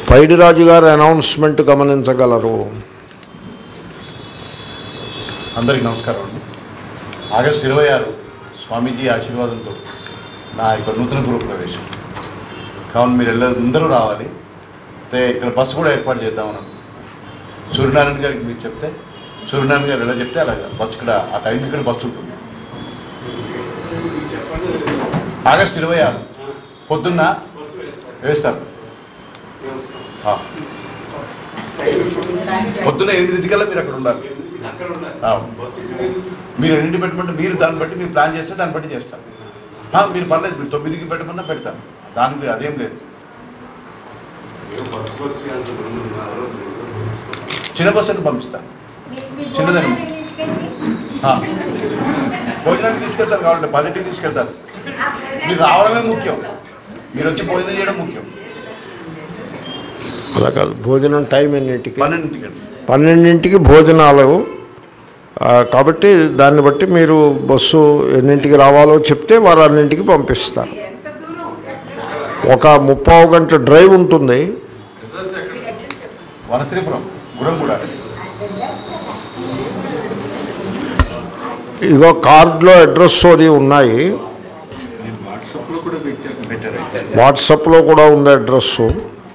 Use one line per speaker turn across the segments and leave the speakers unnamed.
పైడిరాజు గారి అనౌన్స్మెంట్ గమనించగలరు
అందరికీ నమస్కారం అండి ఆగస్టు ఇరవై ఆరు స్వామీజీ ఆశీర్వాదంతో నా యొక్క నూతన గృహ ప్రవేశం కావున మీరు వెళ్ళ అందరూ రావాలి అయితే ఇక్కడ బస్సు కూడా ఏర్పాటు చేద్దామని అనుకుంటున్నాను. సూర్యనారాయణ గారికి మీరు చెప్తే సూర్యనారాయణ గారు ఎలా చెప్తే అలాగా బస్సు ఇక్కడ ఆ టైం ఇక్కడ బస్సు ఉంటుంది ఆగస్టు ఇరవై ఆరు పొద్దున్న వేస్తారు ఆ. పొద్దున్న ఎనిమిదింటికల్లా మీరు అక్కడ ఉండాలి ఆ. మీరు ఎన్నింటి పెట్టమంటే మీరు దాన్ని బట్టి మీరు ప్లాన్ చేస్తే దాన్ని బట్టి చేస్తారు ఆ, మీరు పర్లేదు మీరు తొమ్మిదికి పెట్టమన్నా పెడతాను దానికి అదేం లేదు చిన్న బస్సు అని పంపిస్తాను చిన్నదని. ఆ. భోజనానికి తీసుకెళ్తారు కావాలంటే పదింటికి తీసుకెళ్తారు మీరు రావడమే ముఖ్యం మీరు వచ్చి భోజనం చేయడం ముఖ్యం
అలా కాదు భోజనం టైం ఎన్నింటికి
పన్నెండింటికి అండి
పన్నెండింటికి భోజనాలు ఆ, కాబట్టి దాన్ని బట్టి మీరు బస్సు ఎన్నింటికి రావాలో చెప్తే వారు అన్నింటికి పంపిస్తారు ఒక ముప్పావు గంట డ్రైవ్ ఉంటుంది
వనశ్రీపురం గురంగూడ
ఇగో కార్డులో అడ్రస్ అది ఉన్నాయి
పెట్టారు
వాట్సాప్లో కూడా ఉంది అడ్రస్సు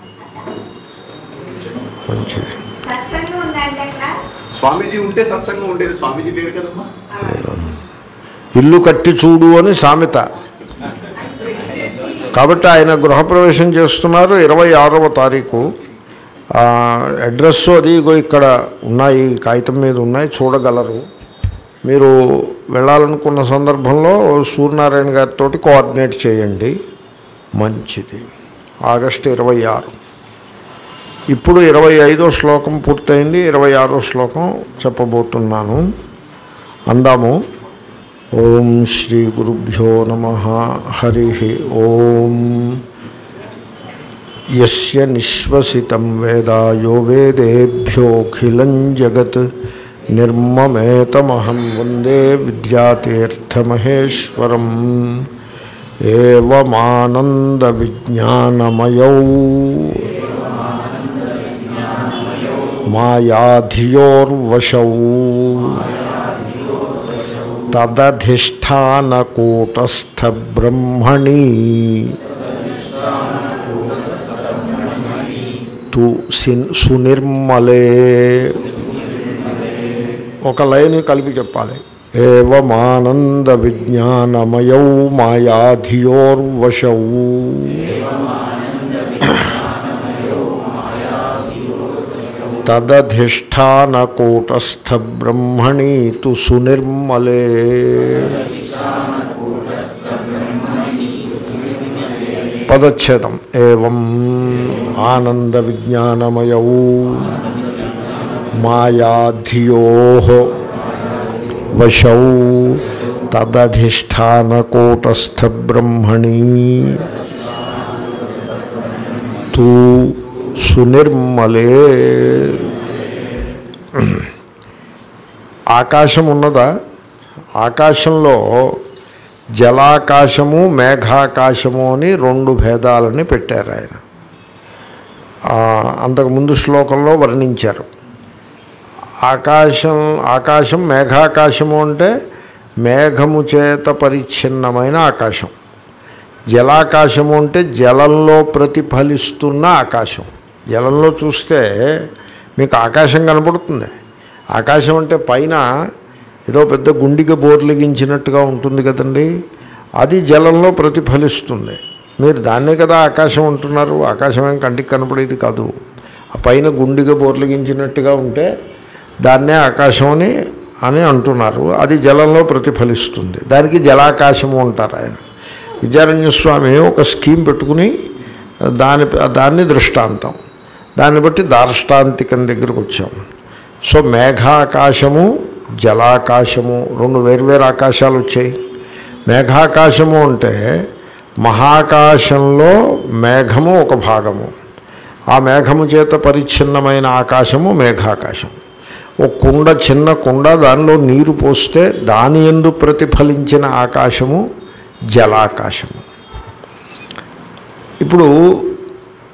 మంచిది
సత్సంగం ఉందండి అక్కడ
స్వామీజీ ఉంటే సత్సంగం ఉండేది స్వామీజీ లేరు కదమ్మా
ఇల్లు కట్టి చూడు అని సామెత కాబట్టి ఆయన గృహప్రవేశం చేస్తున్నారు ఇరవై ఆరవ తారీఖు ఆ, అడ్రస్ అది ఇగో ఇక్కడ ఉన్నాయి కాగితం మీద ఉన్నాయి చూడగలరు మీరు వెళ్ళాలనుకున్న సందర్భంలో సూర్యనారాయణ గారితో కోఆర్డినేట్ చేయండి మంచిది ఆగస్టు ఇరవై ఆరు ఇప్పుడు ఇరవై ఐదో శ్లోకం పూర్తయింది ఇరవై ఆరో శ్లోకం చెప్పబోతున్నాను అందాము ఓం శ్రీ గురుభ్యో నమ హరి ఓం యస్య నిశ్వసితం వేద యో వేదేభ్యోఖిలం జగత్ నిర్మమేతమహం వందే విద్యాతీర్థమహేశ్వరం ఏవమానందవిజ్ఞానమయౌ మాయాధియోర్వశౌ తదధిష్టానకూటస్థబ్రహ్మణి తు సిన్ సునిర్మలే ఒక లైన్ కలిపి చెప్పాలి ఏవమానంద విజ్ఞానమయౌ మాయాధియోర్వశౌ తదధిష్టానకూటస్థబ్రహ్మణి తు సునిర్మలే పదచ్ఛేదం ఏం ఆనంద విజ్ఞానమయౌ మాయాధియో వశౌ తదధిష్టానకూటస్థబ్రహ్మణి తు సునిర్మలే ఆకాశం ఉన్నదా ఆకాశంలో జలాకాశము మేఘాకాశము అని రెండు భేదాలని పెట్టారు ఆయన ఆ, అంతకుముందు శ్లోకంలో వర్ణించారు ఆకాశం ఆకాశం మేఘాకాశము అంటే మేఘము చేత పరిచ్ఛిన్నమైన ఆకాశం జలాకాశము అంటే జలంలో ప్రతిఫలిస్తున్న ఆకాశం జలంలో చూస్తే మీకు ఆకాశం కనపడుతుంది ఆకాశం అంటే పైన ఏదో పెద్ద గుండిక బోర్లిగించినట్టుగా ఉంటుంది కదండి అది జలంలో ప్రతిఫలిస్తుంది మీరు దాన్నే కదా ఆకాశం అంటున్నారు ఆకాశం ఏం కంటికి కనపడేది కాదు ఆ పైన గుండిగా బోర్లిగించినట్టుగా ఉంటే దాన్నే ఆకాశం అని అని అంటున్నారు అది జలంలో ప్రతిఫలిస్తుంది దానికి జలాకాశము అంటారు ఆయన విద్యారణ్య స్వామి ఒక స్కీమ్ పెట్టుకుని దాని దాన్ని దృష్టాంతం దాన్ని బట్టి దార్ష్టాంతికం దగ్గరకు వచ్చాం సో మేఘాకాశము జలాకాశము రెండు వేర్వేరు ఆకాశాలు వచ్చాయి మేఘాకాశము అంటే మహాకాశంలో మేఘము ఒక భాగము ఆ మేఘము చేత పరిచ్ఛిన్నమైన ఆకాశము మేఘాకాశం ఒక కుండ చిన్న కుండ దానిలో నీరు పోస్తే దాని ఎందు ప్రతిఫలించిన ఆకాశము జలాకాశము ఇప్పుడు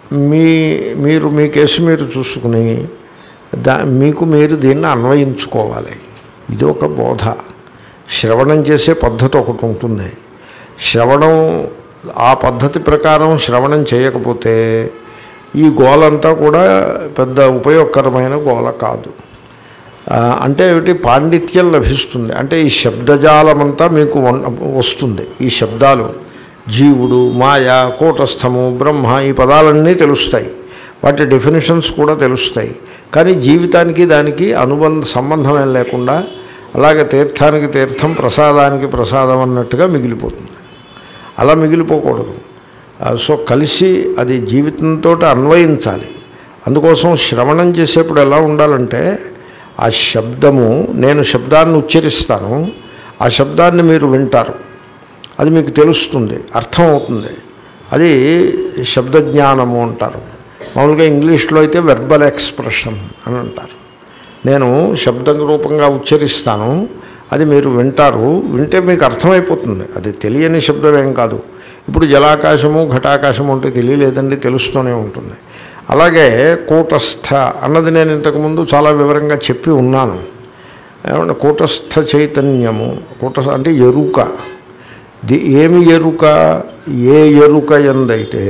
మీ మీరు మీ కేసు మీరు చూసుకుని దా మీకు మీరు దీన్ని అన్వయించుకోవాలి ఇది ఒక బోధ శ్రవణం చేసే పద్ధతి ఒకటి ఉంటుంది శ్రవణం ఆ పద్ధతి ప్రకారం శ్రవణం చేయకపోతే ఈ గోలంతా కూడా పెద్ద ఉపయోగకరమైన గోల కాదు ఆ, అంటే ఏమిటి పాండిత్యం లభిస్తుంది అంటే ఈ శబ్దజాలమంతా మీకు వన్- వస్తుంది ఈ శబ్దాలు జీవుడు మాయ కూటస్థము బ్రహ్మ ఈ పదాలన్నీ తెలుస్తాయి వాటి డెఫినేషన్స్ కూడా తెలుస్తాయి కానీ జీవితానికి దానికి అనుబంధ సంబంధం ఏం లేకుండా అలాగే తీర్థానికి తీర్థం ప్రసాదానికి ప్రసాదం అన్నట్టుగా మిగిలిపోతుంది అలా మిగిలిపోకూడదు ఆ, సో కలిసి అది జీవితంతో అన్వయించాలి అందుకోసం శ్రవణం చేసేప్పుడు ఎలా ఉండాలంటే ఆ శబ్దము నేను శబ్దాన్ని ఉచ్చరిస్తాను ఆ శబ్దాన్ని మీరు వింటారు అది మీకు తెలుస్తుంది అర్థం అవుతుంది అది శబ్దజ్ఞానము అంటారు మామూలుగా ఇంగ్లీష్లో అయితే వెర్బల్ ఎక్స్ప్రెషన్ అని అంటారు నేను శబ్దం రూపంగా ఉచ్చరిస్తాను అది మీరు వింటారు వింటే మీకు అర్థమైపోతుంది అది తెలియని శబ్దం ఏం కాదు ఇప్పుడు జలాకాశము ఘటాకాశము అంటే తెలియలేదండి తెలుస్తూనే ఉంటుంది అలాగే కూటస్థ అన్నది నేను ఇంతకుముందు చాలా వివరంగా చెప్పి ఉన్నాను ఏమంటే కూటస్థ చైతన్యము కూటస్థ అంటే ఎరుక ది ఏమి ఎరుక ఏ ఎరుక ఎందైతే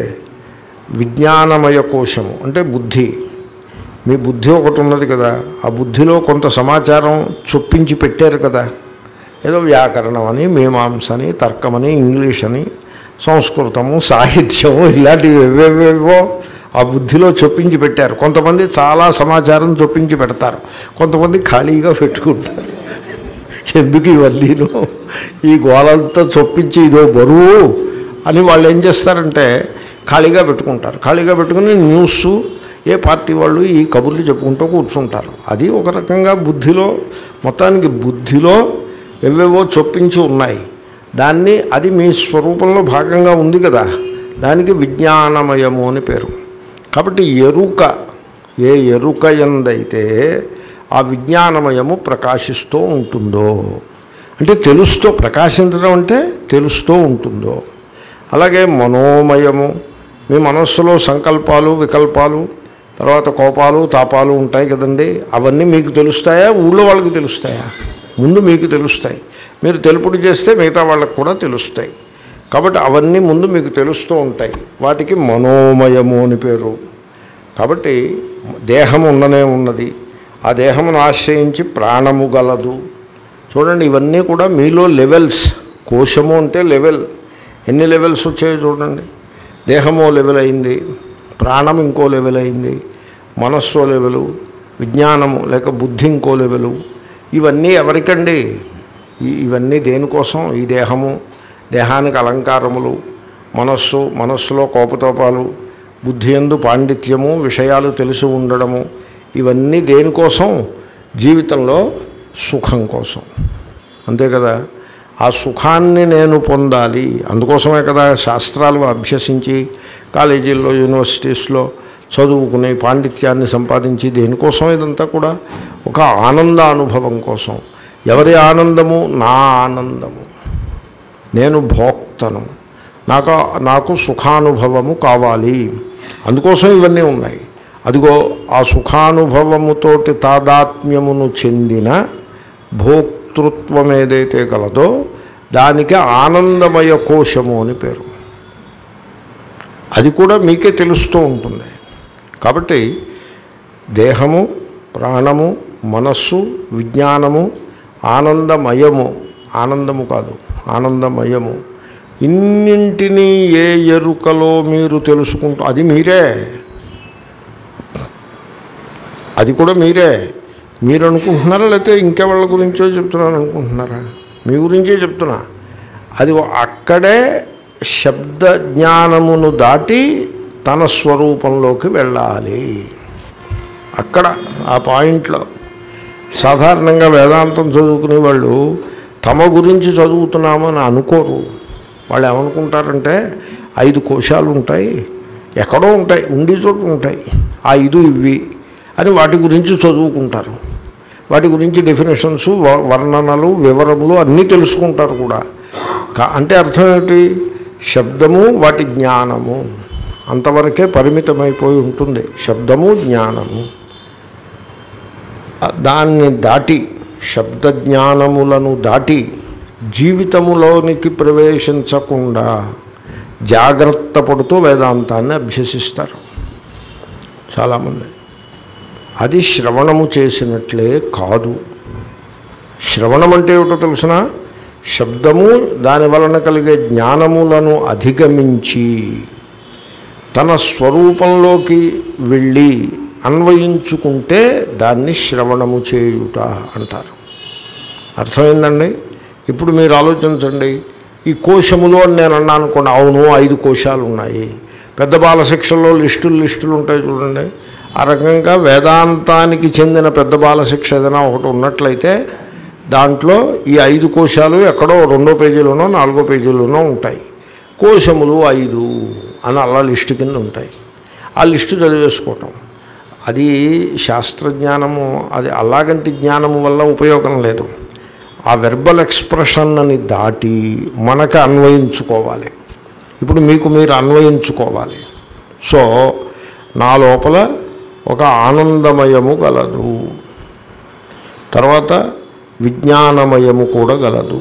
విజ్ఞానమయ కోశము అంటే బుద్ధి మీ బుద్ధి ఒకటి ఉన్నది కదా ఆ బుద్ధిలో కొంత సమాచారం చొప్పించి పెట్టారు కదా ఏదో వ్యాకరణం అని మీమాంస అని తర్కమని ఇంగ్లీష్ అని సంస్కృతము సాహిత్యము ఇలాంటివి ఏవేవేవో ఆ బుద్ధిలో చొప్పించి పెట్టారు కొంతమంది చాలా సమాచారం చొప్పించి పెడతారు కొంతమంది ఖాళీగా పెట్టుకుంటారు ఎందుకు ఇవన్నీను ఈ గోళంతో చొప్పించి ఇదో బరువు అని వాళ్ళు ఏం చేస్తారంటే ఖాళీగా పెట్టుకుంటారు ఖాళీగా పెట్టుకుని న్యూస్ ఏ పార్టీ వాళ్ళు ఈ కబుర్లు చెప్పుకుంటూ కూర్చుంటారు అది ఒక రకంగా బుద్ధిలో మొత్తానికి బుద్ధిలో ఎవేవో చొప్పించి ఉన్నాయి దాన్ని అది మీ స్వరూపంలో భాగంగా ఉంది కదా దానికి విజ్ఞానమయము అని పేరు కాబట్టి ఎరుక ఏ ఎరుక ఎందైతే ఆ విజ్ఞానమయము ప్రకాశిస్తూ ఉంటుందో అంటే తెలుస్తూ ప్రకాశించడం అంటే తెలుస్తూ ఉంటుందో అలాగే మనోమయము మీ మనస్సులో సంకల్పాలు వికల్పాలు తర్వాత కోపాలు తాపాలు ఉంటాయి కదండి అవన్నీ మీకు తెలుస్తాయా ఊళ్ళో వాళ్ళకి తెలుస్తాయా ముందు మీకు తెలుస్తాయి మీరు తెలుపుడు చేస్తే మిగతా వాళ్ళకు కూడా తెలుస్తాయి కాబట్టి అవన్నీ ముందు మీకు తెలుస్తూ ఉంటాయి వాటికి మనోమయము అని పేరు కాబట్టి దేహం ఉండనే ఉన్నది ఆ దేహమును ఆశ్రయించి ప్రాణము గలదు చూడండి ఇవన్నీ కూడా మీలో లెవెల్స్ కోశము అంటే లెవెల్ ఎన్ని లెవెల్స్ వచ్చాయో చూడండి దేహమో లెవెల్ అయింది ప్రాణం ఇంకో లెవెల్ అయింది మనస్సో లెవెలు విజ్ఞానము లేక బుద్ధి ఇంకో లెవెలు ఇవన్నీ ఎవరికండి ఈ- ఇవన్నీ దేనికోసం ఈ దేహము దేహానికి అలంకారములు మనస్సు మనస్సులో కోపతోపాలు బుద్ధి ఎందు పాండిత్యము విషయాలు తెలిసి ఉండడము ఇవన్నీ దేనికోసం జీవితంలో సుఖం కోసం అంతే కదా ఆ సుఖాన్ని నేను పొందాలి అందుకోసమే కదా శాస్త్రాలు అభ్యసించి కాలేజీల్లో యూనివర్సిటీస్లో చదువుకుని పాండిత్యాన్ని సంపాదించి దేనికోసం ఇదంతా కూడా ఒక ఆనంద అనుభవం కోసం ఎవరి ఆనందము నా ఆనందము నేను భోక్తను నాకు నాకు సుఖానుభవము కావాలి అందుకోసం ఇవన్నీ ఉన్నాయి అదిగో ఆ సుఖానుభవముతోటి తాదాత్మ్యమును చెందిన భోక్తృత్వం ఏదైతే కలదో దానికి ఆనందమయ కోశము అని పేరు అది కూడా మీకే తెలుస్తూ ఉంటుంది కాబట్టి దేహము ప్రాణము మనస్సు విజ్ఞానము ఆనందమయము ఆనందము కాదు ఆనందమయము ఇన్నింటినీ ఏ ఎరుకలో మీరు తెలుసుకుంటూ అది మీరే అది కూడా మీరే మీరు అనుకుంటున్నారా లేకపోతే ఇంకెవాళ్ళ గురించో చెప్తున్నాను అనుకుంటున్నారా మీ గురించే చెప్తున్నా అది అక్కడే శబ్ద జ్ఞానమును దాటి తన స్వరూపంలోకి వెళ్ళాలి అక్కడ ఆ పాయింట్లో సాధారణంగా వేదాంతం చదువుకునే వాళ్ళు తమ గురించి చదువుతున్నామని అనుకోరు వాళ్ళు ఏమనుకుంటారంటే ఐదు కోశాలు ఉంటాయి ఎక్కడో ఉంటాయి ఉండి చోటు ఉంటాయి ఆ ఐదు ఇవి అని వాటి గురించి చదువుకుంటారు వాటి గురించి డెఫినేషన్స్ వ- వర్ణనలు వివరములు అన్నీ తెలుసుకుంటారు కూడా కా- అంటే అర్థం ఏమిటి శబ్దము వాటి జ్ఞానము అంతవరకే పరిమితమైపోయి ఉంటుంది శబ్దము జ్ఞానము దాన్ని దాటి శబ్ద జ్ఞానములను దాటి జీవితములోనికి ప్రవేశించకుండా జాగ్రత్త పడుతూ వేదాంతాన్ని అభ్యసిస్తారు చాలామంది అది శ్రవణము చేసినట్లే కాదు శ్రవణం అంటే ఏమిటో తెలుసిన శబ్దము దాని వలన కలిగే జ్ఞానములను అధిగమించి తన స్వరూపంలోకి వెళ్ళి అన్వయించుకుంటే దాన్ని శ్రవణము చేయుట అంటారు అర్థమైందండి ఇప్పుడు మీరు ఆలోచించండి ఈ కోశములు అని నేను అన్నాను అనుకోండి అవును ఐదు కోశాలు ఉన్నాయి పెద్ద బాల శిక్షలో లిస్టులు లిస్టులు ఉంటాయి చూడండి ఆ రకంగా వేదాంతానికి చెందిన పెద్ద బాల శిక్ష ఏదైనా ఒకటి ఉన్నట్లయితే దాంట్లో ఈ ఐదు కోశాలు ఎక్కడో రెండో పేజీలోనో నాలుగో పేజీలోనో ఉంటాయి కోశములు ఐదు అని అలా లిస్టు కింద ఉంటాయి ఆ లిస్టు చదివేసుకోవటం అది శాస్త్రజ్ఞానము అది అలాగంటి జ్ఞానము వల్ల ఉపయోగం లేదు ఆ వెర్బల్ ఎక్స్ప్రెషన్ అని దాటి మనకు అన్వయించుకోవాలి ఇప్పుడు మీకు మీరు అన్వయించుకోవాలి సో నా లోపల ఒక ఆనందమయము గలదు తర్వాత విజ్ఞానమయము కూడా గలదు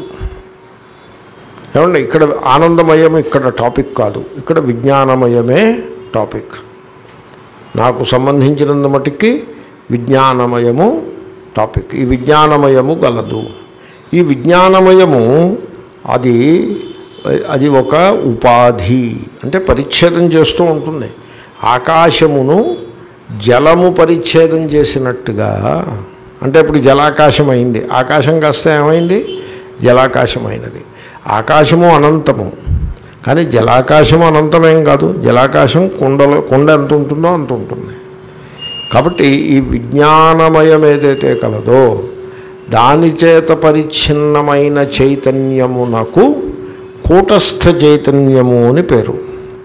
ఏమండి ఇక్కడ ఆనందమయం ఇక్కడ టాపిక్ కాదు ఇక్కడ విజ్ఞానమయమే టాపిక్ నాకు సంబంధించినంత మటుకి విజ్ఞానమయము టాపిక్ ఈ విజ్ఞానమయము గలదు ఈ విజ్ఞానమయము అది అది ఒక ఉపాధి అంటే పరిచ్ఛేదం చేస్తూ ఉంటుంది ఆకాశమును జలము పరిచ్ఛేదం చేసినట్టుగా అంటే ఇప్పుడు జలాకాశం అయింది ఆకాశం కాస్త ఏమైంది జలాకాశం అయినది ఆకాశము అనంతము కానీ జలాకాశము అనంతమేం కాదు జలాకాశం కుండలో కుండ ఎంత ఉంటుందో అంత ఉంటుంది కాబట్టి ఈ విజ్ఞానమయం ఏదైతే కలదో దాని చేత పరిచ్ఛిన్నమైన చైతన్యమునకు కూటస్థ చైతన్యము అని పేరు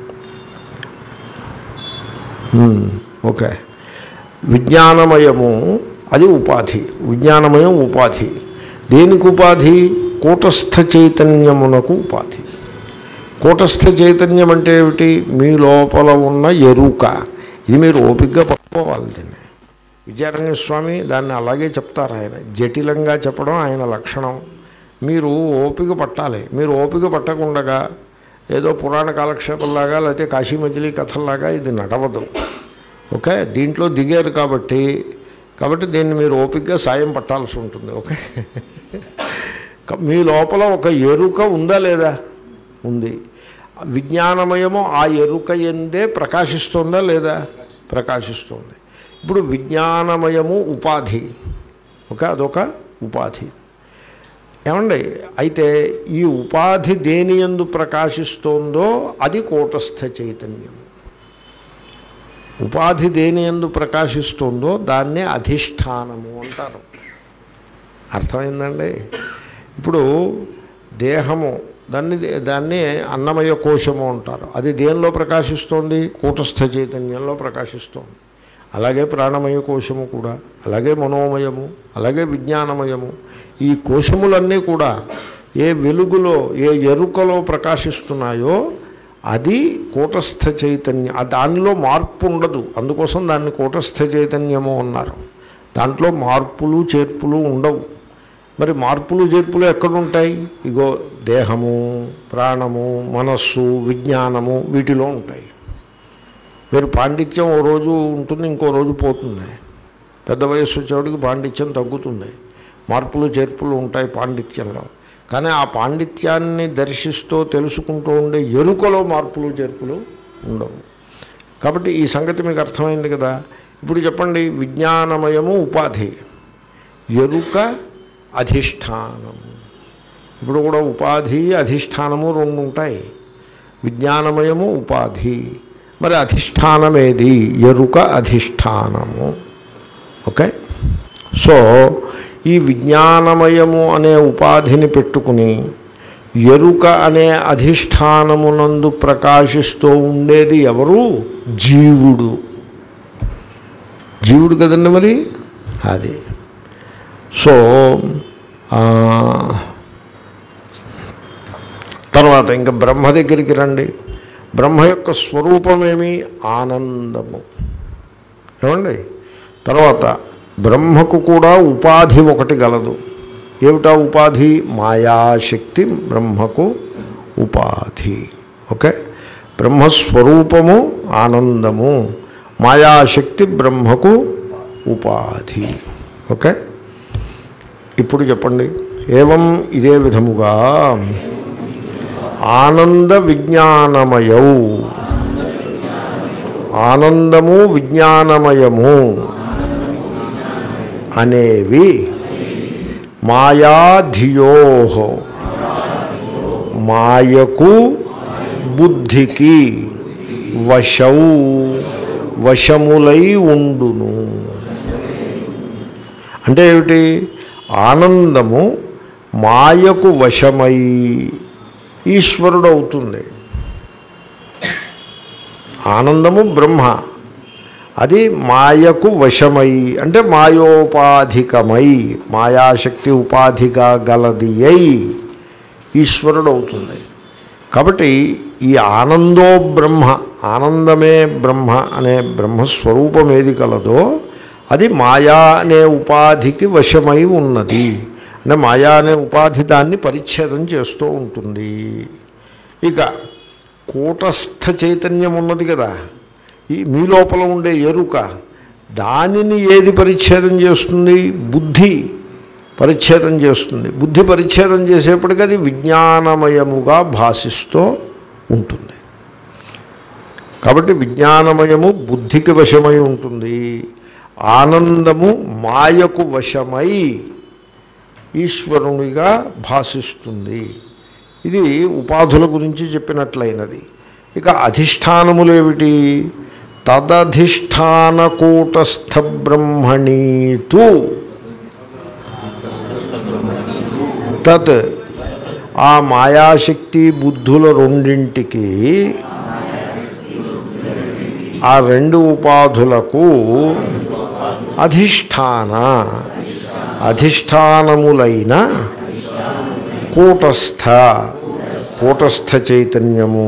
హ్మ్, ఓకే విజ్ఞానమయము అది ఉపాధి విజ్ఞానమయం ఉపాధి దేనికి ఉపాధి కూటస్థ చైతన్యమునకు ఉపాధి కూటస్థ చైతన్యం అంటే ఏమిటి మీ లోపల ఉన్న ఎరుక ఇది మీరు ఓపికగా పట్టుకోవాలి దీన్ని విద్యారణ్య స్వామి దాన్ని అలాగే చెప్తారు ఆయన జటిలంగా చెప్పడం ఆయన లక్షణం మీరు ఓపిక పట్టాలి మీరు ఓపిక పట్టకుండగా ఏదో పురాణ కాలక్షేపంలాగా లేకపోతే కాశీ మజిలీ కథల్లాగా ఇది నడవదు ఓకే దీంట్లో దిగారు కాబట్టి కాబట్టి దీన్ని మీరు ఓపికగా సాయం పట్టాల్సి ఉంటుంది ఓకే క- మీ లోపల ఒక ఎరుక ఉందా లేదా ఉంది విజ్ఞానమయము ఆ ఎరుక ఎందే ప్రకాశిస్తుందా లేదా ప్రకాశిస్తుంది ఇప్పుడు విజ్ఞానమయము ఉపాధి ఓకే అదొక ఉపాధి ఏమండి అయితే ఈ ఉపాధి దేని ఎందు ప్రకాశిస్తోందో అది కూటస్థ చైతన్యం ఉపాధి దేని ఎందు ప్రకాశిస్తుందో దాన్నే అధిష్టానము అంటారు అర్థమైందండి ఇప్పుడు దేహము దాన్ని దాన్ని అన్నమయ కోశము అంటారు అది దేనిలో ప్రకాశిస్తోంది కూటస్థ చైతన్యంలో ప్రకాశిస్తోంది అలాగే ప్రాణమయ కోశము కూడా అలాగే మనోమయము అలాగే విజ్ఞానమయము ఈ కోశములన్నీ కూడా ఏ వెలుగులో ఏ ఎరుకలో ప్రకాశిస్తున్నాయో అది కూటస్థ చైతన్యం ఆ దానిలో మార్పు ఉండదు అందుకోసం దాన్ని కూటస్థ చైతన్యము అన్నారు దాంట్లో మార్పులు చేర్పులు ఉండవు మరి మార్పులు చేర్పులు ఎక్కడుంటాయి ఇగో దేహము ప్రాణము మనస్సు విజ్ఞానము వీటిలో ఉంటాయి మీరు పాండిత్యం ఓ రోజు ఉంటుంది ఇంకో రోజు పోతుంది పెద్ద వయస్సు వచ్చేవాడికి పాండిత్యం తగ్గుతుంది మార్పులు చేర్పులు ఉంటాయి పాండిత్యంలో కానీ ఆ పాండిత్యాన్ని దర్శిస్తూ తెలుసుకుంటూ ఉండే ఎరుకలో మార్పులు చేర్పులు ఉండవు కాబట్టి ఈ సంగతి మీకు అర్థమైంది కదా ఇప్పుడు చెప్పండి విజ్ఞానమయము ఉపాధి ఎరుక అధిష్టానము ఇప్పుడు కూడా ఉపాధి అధిష్టానము రెండు ఉంటాయి విజ్ఞానమయము ఉపాధి మరి అధిష్టానమేది ఎరుక అధిష్టానము ఓకే సో ఈ విజ్ఞానమయము అనే ఉపాధిని పెట్టుకుని ఎరుక అనే అధిష్టానమునందు ప్రకాశిస్తూ ఉండేది ఎవరు జీవుడు జీవుడు కదండి మరి అది సో ఆ, తర్వాత ఇంకా బ్రహ్మ దగ్గరికి రండి బ్రహ్మ యొక్క స్వరూపమేమి ఆనందము ఏమండి తర్వాత బ్రహ్మకు కూడా ఉపాధి ఒకటి గలదు ఏమిటా ఉపాధి మాయాశక్తి బ్రహ్మకు ఉపాధి ఓకే బ్రహ్మస్వరూపము ఆనందము మాయాశక్తి బ్రహ్మకు ఉపాధి ఓకే ఇప్పుడు చెప్పండి ఏవం ఇదే విధముగా ఆనంద విజ్ఞానమయౌ ఆనందము విజ్ఞానమయము అనేవి మాయాధియో మాయకు బుద్ధికి వశౌ వశములై ఉండును అంటే ఏమిటి ఆనందము మాయకు వశమై ఈశ్వరుడు అవుతుంది ఆనందము బ్రహ్మ అది మాయకు వశమై అంటే మాయోపాధికమై మాయాశక్తి ఉపాధిగా గలది అయి ఈశ్వరుడు అవుతుంది కాబట్టి ఈ ఆనందో బ్రహ్మ ఆనందమే బ్రహ్మ అనే బ్రహ్మస్వరూపం ఏది కలదో అది మాయా అనే ఉపాధికి వశమై ఉన్నది అంటే మాయా అనే ఉపాధి దాన్ని పరిచ్ఛేదం చేస్తూ ఉంటుంది ఇక కూటస్థ చైతన్యం ఉన్నది కదా ఈ మీ లోపల ఉండే ఎరుక దానిని ఏది పరిచ్ఛేదం చేస్తుంది బుద్ధి పరిచ్ఛేదం చేస్తుంది బుద్ధి పరిచ్ఛేదం చేసేప్పటికీ అది విజ్ఞానమయముగా భాషిస్తూ ఉంటుంది కాబట్టి విజ్ఞానమయము బుద్ధికి వశమై ఉంటుంది ఆనందము మాయకు వశమై ఈశ్వరునిగా భాషిస్తుంది ఇది ఉపాధుల గురించి చెప్పినట్లయినది ఇక అధిష్టానములేమిటి తదధిష్టానకూటస్థ బ్రహ్మణీతు తత్ ఆ మాయాశక్తి బుద్ధుల రెండింటికి ఆ రెండు ఉపాధులకు అధిష్టాన అధిష్టానములైన కూటస్థ కూటస్థ చైతన్యము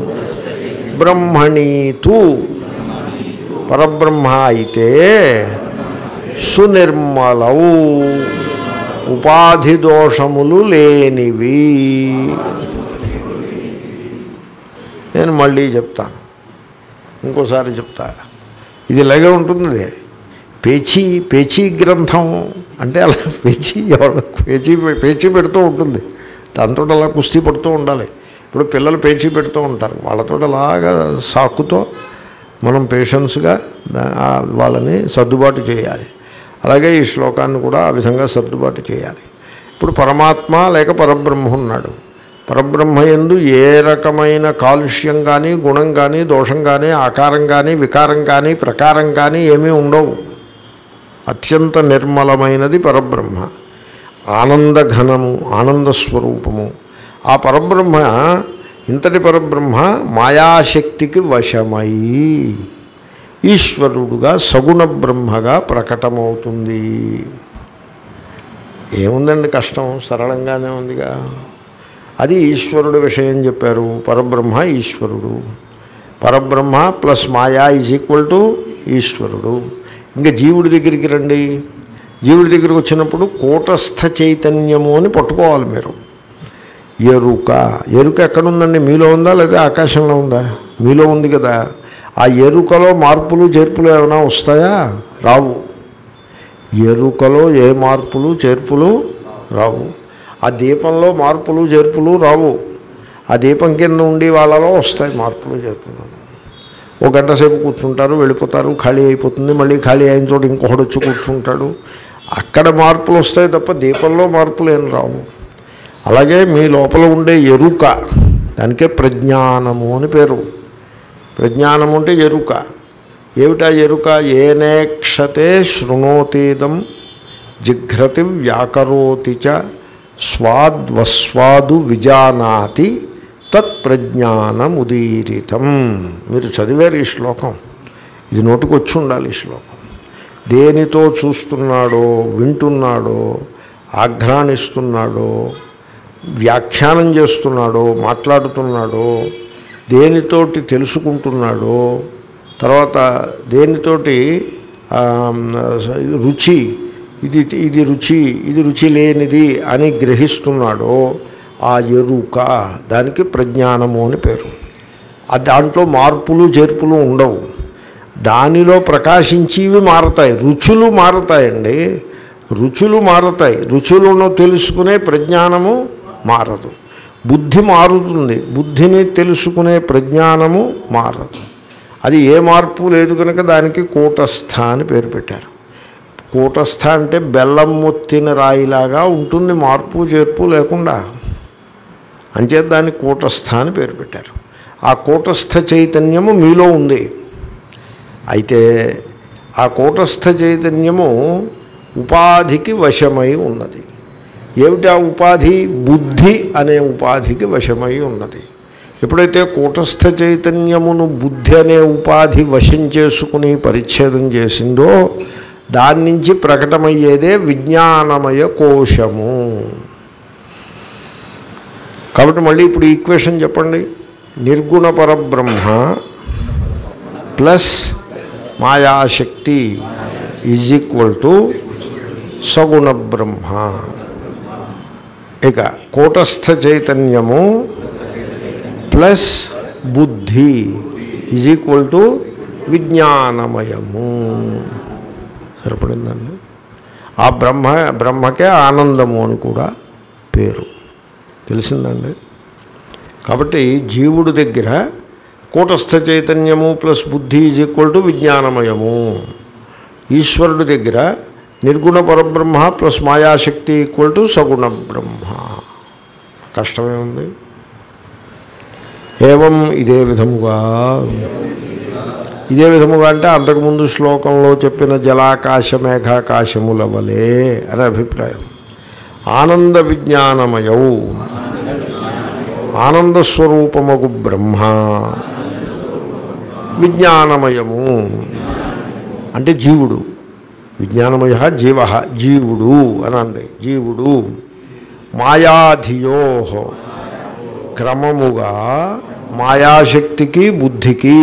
బ్రహ్మణీతు పరబ్రహ్మ అయితే సునిర్మలౌ ఉపాధి దోషములు లేనివి నేను మళ్ళీ చెప్తాను ఇంకోసారి చెప్తా ఇది ఇలాగే ఉంటుంది పేచీ పేచీ గ్రంథం అంటే అలా పేచీ ఎవరు పేచీ పేచీ పెడుతూ ఉంటుంది దాంతో అలా కుస్తీ పడుతూ ఉండాలి ఇప్పుడు పిల్లలు పేచీ పెడుతూ ఉంటారు వాళ్ళతో అలాగా సాకుతో మనం పేషెన్స్గా దా- ఆ వాళ్ళని సర్దుబాటు చేయాలి అలాగే ఈ శ్లోకాన్ని కూడా ఆ విధంగా సర్దుబాటు చేయాలి ఇప్పుడు పరమాత్మ లేక పరబ్రహ్మ ఉన్నాడు పరబ్రహ్మ యందు ఏ రకమైన కాలుష్యం కానీ గుణం కానీ దోషం కానీ ఆకారం కానీ వికారం కానీ ప్రకారం కానీ ఏమీ ఉండవు అత్యంత నిర్మలమైనది పరబ్రహ్మ ఆనందఘనము ఆనంద స్వరూపము ఆ పరబ్రహ్మ ఇంతటి పరబ్రహ్మ మాయాశక్తికి వశమై ఈశ్వరుడుగా సగుణ బ్రహ్మగా ప్రకటమవుతుంది ఏముందండి కష్టం సరళంగానే ఉందిగా అది ఈశ్వరుడు విషయం చెప్పారు పరబ్రహ్మ ఈశ్వరుడు పరబ్రహ్మ ప్లస్ మాయా ఈజ్ ఈక్వల్ టు ఈశ్వరుడు ఇంకా జీవుడి దగ్గరికి రండి జీవుడి దగ్గరికి వచ్చినప్పుడు కూటస్థ చైతన్యము అని పట్టుకోవాలి మీరు ఎరుక ఎరుక ఎక్కడుందండి మీలో ఉందా లేదా ఆకాశంలో ఉందా మీలో ఉంది కదా ఆ ఎరుకలో మార్పులు చేర్పులు ఏమైనా వస్తాయా రావు ఎరుకలో ఏ మార్పులు చేర్పులు రావు ఆ దీపంలో మార్పులు చేర్పులు రావు ఆ దీపం కింద ఉండి వాళ్ళలో వస్తాయి మార్పులు చేర్పులు ఒక గంట సేపు కూర్చుంటారు వెళ్ళిపోతారు ఖాళీ అయిపోతుంది మళ్ళీ ఖాళీ అయిన చోట ఇంకొకడు వచ్చి కూర్చుంటాడు అక్కడ మార్పులు వస్తాయి తప్ప దీపంలో మార్పులు ఏం రావు అలాగే మీ లోపల ఉండే ఎరుక దానికే ప్రజ్ఞానము అని పేరు ప్రజ్ఞానము అంటే ఎరుక ఏమిటా ఎరుక ఏనేక్షతే శృణోతీదం జిఘ్రతి వ్యాకరోతి చ స్వాద్వస్వాదు విజానాతి తత్ప్రజ్ఞానముదీరితం మీరు చదివారు ఈ శ్లోకం ఇది నోటికి వచ్చి ఉండాలి ఈ శ్లోకం దేనితో చూస్తున్నాడో వింటున్నాడో ఆఘ్రానిస్తున్నాడో వ్యాఖ్యానం చేస్తున్నాడో మాట్లాడుతున్నాడో దేనితోటి తెలుసుకుంటున్నాడో తర్వాత దేనితోటి ఆ, రుచి ఇది ఇది రుచి ఇది రుచి లేనిది అని గ్రహిస్తున్నాడో ఆ ఎరుక దానికి ప్రజ్ఞానము అని పేరు ఆ దాంట్లో మార్పులు చేర్పులు ఉండవు దానిలో ప్రకాశించేవి మారతాయి రుచులు మారతాయండి రుచులు మారతాయి రుచులను తెలుసుకునే ప్రజ్ఞానము మారదు బుద్ధి మారుతుంది బుద్ధిని తెలుసుకునే ప్రజ్ఞానము మారదు అది ఏ మార్పు లేదు కనుక దానికి కూటస్థ అని పేరు పెట్టారు కూటస్థ అంటే బెల్లం మొత్తిన రాయిలాగా ఉంటుంది మార్పు చేర్పు లేకుండా అంచేత దానికి కూటస్థ అని పేరు పెట్టారు ఆ కూటస్థ చైతన్యము మీలో ఉంది అయితే ఆ కూటస్థ చైతన్యము ఉపాధికి వశమై ఉన్నది ఏమిటి ఆ ఉపాధి బుద్ధి అనే ఉపాధికి వశమై ఉన్నది ఎప్పుడైతే కూటస్థ చైతన్యమును బుద్ధి అనే ఉపాధి వశం చేసుకుని పరిచ్ఛేదం చేసిందో దాని నుంచి ప్రకటమయ్యేదే విజ్ఞానమయ కోశము కాబట్టి మళ్ళీ ఇప్పుడు ఈక్వేషన్ చెప్పండి నిర్గుణ పరబ్రహ్మ ప్లస్ మాయాశక్తి ఈజ్ ఈక్వల్ టు సగుణ బ్రహ్మ ఇక కూటస్థ చైతన్యము ప్లస్ బుద్ధి ఈజ్ ఈక్వల్ టు విజ్ఞానమయము సరిపడిందండి ఆ బ్రహ్మ బ్రహ్మకే ఆనందము అని కూడా పేరు తెలిసిందండి కాబట్టి జీవుడి దగ్గర కూటస్థ చైతన్యము ప్లస్ బుద్ధి ఈజ్ ఈక్వల్ టు విజ్ఞానమయము ఈశ్వరుడి దగ్గర నిర్గుణ పరబ్రహ్మ ప్లస్ మాయాశక్తి ఈక్వల్ టు సగుణ బ్రహ్మ కష్టమే ఉంది ఏవం ఇదే విధముగా ఇదే విధముగా అంటే అంతకుముందు శ్లోకంలో చెప్పిన జలాకాశ మేఘాకాశముల వలె అని అభిప్రాయం ఆనంద విజ్ఞానమయౌ ఆనందస్వరూపమగు బ్రహ్మ విజ్ఞానమయము అంటే జీవుడు విజ్ఞానమయ జీవ జీవుడు అని అంది జీవుడు మాయాధియో క్రమముగా మాయాశక్తికి బుద్ధికి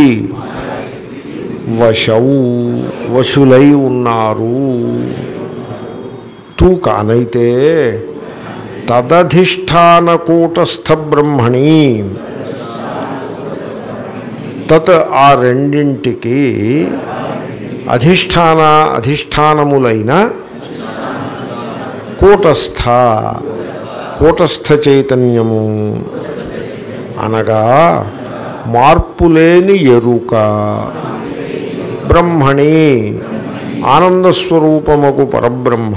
వశౌ వశులై ఉన్నారు తూ కానైతే తదధిష్టానకూటస్థ బ్రహ్మణి తత్ ఆ రెండింటికి అధిష్టాన అధిష్టానములైన కూటస్థ కూటస్థ చైతన్యము అనగా మార్పులేని ఎరుక బ్రహ్మణి ఆనందస్వరూపముకు పరబ్రహ్మ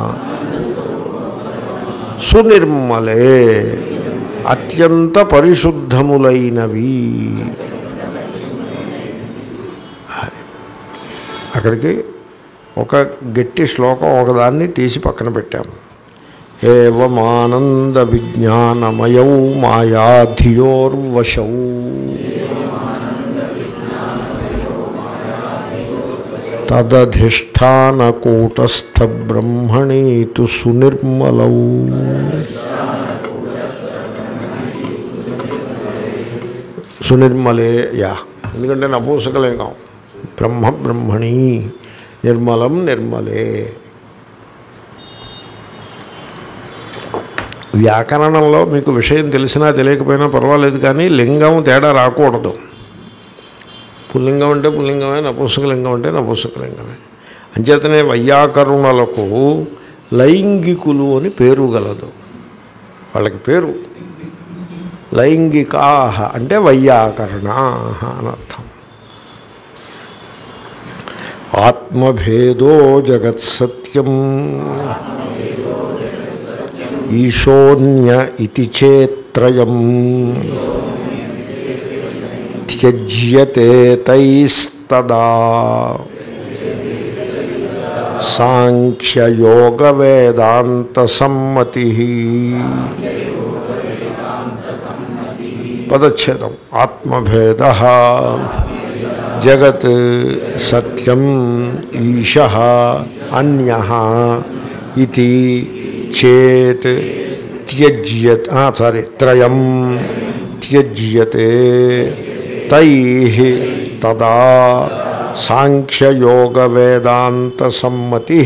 సునిర్మలే అత్యంత పరిశుద్ధములైనవి అక్కడికి ఒక గట్టి శ్లోకం ఒకదాన్ని తీసి పక్కన పెట్టాము ఏవమానంద విజ్ఞానమయౌ మాయాధియోర్వశౌ తదధిష్టానకూటస్థ బ్రహ్మణి తు సునిర్మలౌ సునిర్మలే యా ఎందుకంటే నపూసకలింగం బ్రహ్మ బ్రహ్మణి నిర్మలం నిర్మలే వ్యాకరణంలో మీకు విషయం తెలిసినా తెలియకపోయినా పర్వాలేదు కానీ లింగం తేడా రాకూడదు పుల్లింగం అంటే పుల్లింగమే నపుంసకలింగం అంటే నపుంసకలింగమే అంచేతనే వైయాకరణలకు లైంగికులు అని పేరు గలదు వాళ్ళకి పేరు లైంగికాహ అంటే వైయాకరణా అని అర్థం ఆత్మభేదో జగత్సత్యం ఈశోన్య ఇతి చేత్రయం త్యజ్యతే తైస్తదా సాంఖ్యయోగ వేదాంత సమ్మతి పదచ్ఛేదం ఆత్మభేద జగత్ సత్యం ఈశ అన్య ఇది చేత్ త్యజ్యత్ సారీ త్రయం పరిత్యజ్యతే తై తదా సాంఖ్యయోగ వేదాంత సమ్మతి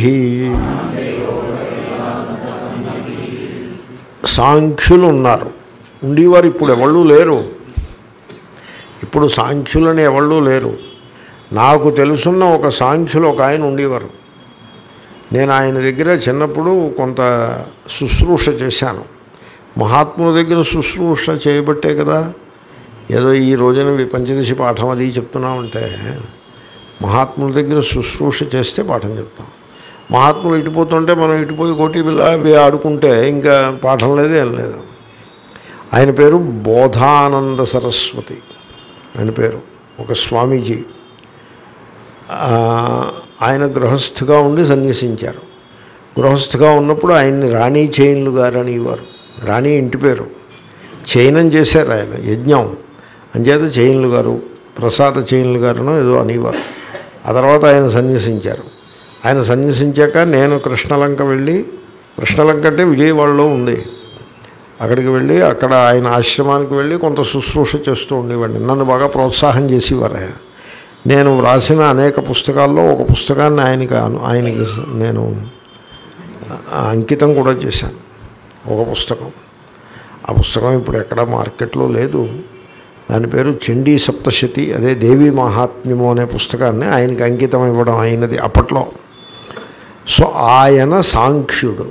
సాంఖ్యులు ఉన్నారు ఉండేవారు ఇప్పుడు ఎవళ్ళు లేరు ఇప్పుడు సాంఖ్యులని ఎవళ్ళు లేరు నాకు తెలుసున్న ఒక సాంఖ్యులు ఒక ఆయన ఉండేవారు నేను ఆయన దగ్గర చిన్నప్పుడు కొంత శుశ్రూష చేశాను మహాత్ముల దగ్గర శుశ్రూష చేయబట్టే కదా ఏదో ఈ రోజున వి- పంచదశి పాఠం అది చెప్తున్నామంటే మహాత్ముల దగ్గర శుశ్రూష చేస్తే పాఠం చెప్తాం మహాత్ములు ఇటుపోతుంటే మనం ఇటుపోయి కోటి బిల్ల అవి ఆడుకుంటే ఇంకా పాఠం లేదు ఏం లేదు ఆయన పేరు బోధానంద సరస్వతి ఆయన పేరు ఒక స్వామీజీ ఆ, ఆయన గృహస్థుగా ఉండి సన్యసించారు గృహస్థుగా ఉన్నప్పుడు ఆయన్ని రాణి చైన్లు గారు అనేవారు రాణి ఇంటి పేరు చైనం చేశారు ఆయన యజ్ఞం అంచేత చైన్లు గారు ప్రసాద చైన్లు గారునో ఏదో అనేవారు ఆ తర్వాత ఆయన సన్యసించారు ఆయన సన్యసించాక నేను కృష్ణలంక వెళ్ళి కృష్ణలంక అంటే విజయవాడలో ఉంది అక్కడికి వెళ్ళి అక్కడ ఆయన ఆశ్రమానికి వెళ్ళి కొంత శుశ్రూష చేస్తూ ఉండేవాడిని నన్ను బాగా ప్రోత్సాహం చేసేవారు ఆయన నేను వ్రాసిన అనేక పుస్తకాల్లో ఒక పుస్తకాన్ని ఆయనకి అను- ఆయనకి నేను అంకితం కూడా చేశాను ఒక పుస్తకం ఆ పుస్తకం ఇప్పుడు ఎక్కడ మార్కెట్లో లేదు దాని పేరు చండీ సప్తశతి అదే దేవి మహాత్మ్యము అనే పుస్తకాన్ని ఆయనకి అంకితం ఇవ్వడం అయినది అప్పట్లో సో ఆయన సాంఖ్యుడు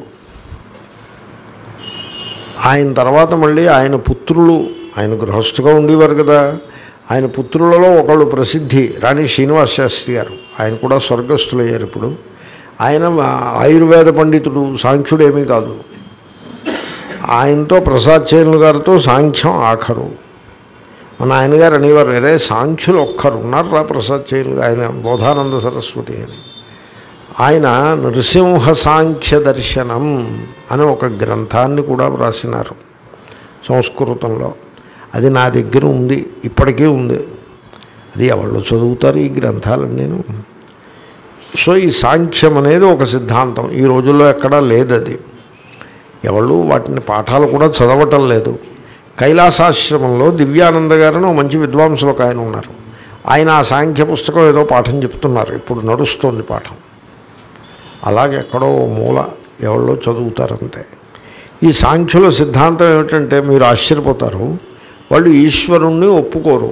ఆయన తర్వాత మళ్ళీ ఆయన పుత్రులు ఆయన గృహస్థుగా ఉండేవారు కదా ఆయన పుత్రులలో ఒకళ్ళు ప్రసిద్ధి రాణి శ్రీనివాస శాస్త్రి గారు ఆయన కూడా స్వర్గస్థులయ్యారు ఇప్పుడు ఆయన ఆయుర్వేద పండితుడు సాంఖ్యుడు ఏమీ కాదు ఆయనతో ప్రసాద్ చైన్లు గారితో సాంఖ్యం ఆఖరు మన ఆయనగారు అనేవారు అరే సాంఖ్యులు ఒక్కరు ఉన్నారు రా ప్రసాద్ చైన్లు ఆయన బోధానంద సరస్వతి అని ఆయన నృసింహ సాంఖ్య దర్శనం అని ఒక గ్రంథాన్ని కూడా వ్రాసినారు సంస్కృతంలో అది నా దగ్గర ఉంది ఇప్పటికీ ఉంది అది ఎవళ్ళు చదువుతారు ఈ గ్రంథాలను నేను సో ఈ సాంఖ్యం అనేది ఒక సిద్ధాంతం ఈ రోజుల్లో ఎక్కడా లేదు అది ఎవళ్ళు వాటిని పాఠాలు కూడా చదవటం లేదు కైలాసాశ్రమంలో దివ్యానంద గారని ఒక మంచి విద్వాంసులు ఒక ఆయన ఉన్నారు ఆయన ఆ సాంఖ్య పుస్తకం ఏదో పాఠం చెప్తున్నారు ఇప్పుడు నడుస్తోంది పాఠం అలాగే ఎక్కడో ఓ మూల ఎవరో చదువుతారంతే ఈ సాంఖ్యుల సిద్ధాంతం ఏమిటంటే మీరు ఆశ్చర్యపోతారు వాళ్ళు ఈశ్వరుణ్ణి ఒప్పుకోరు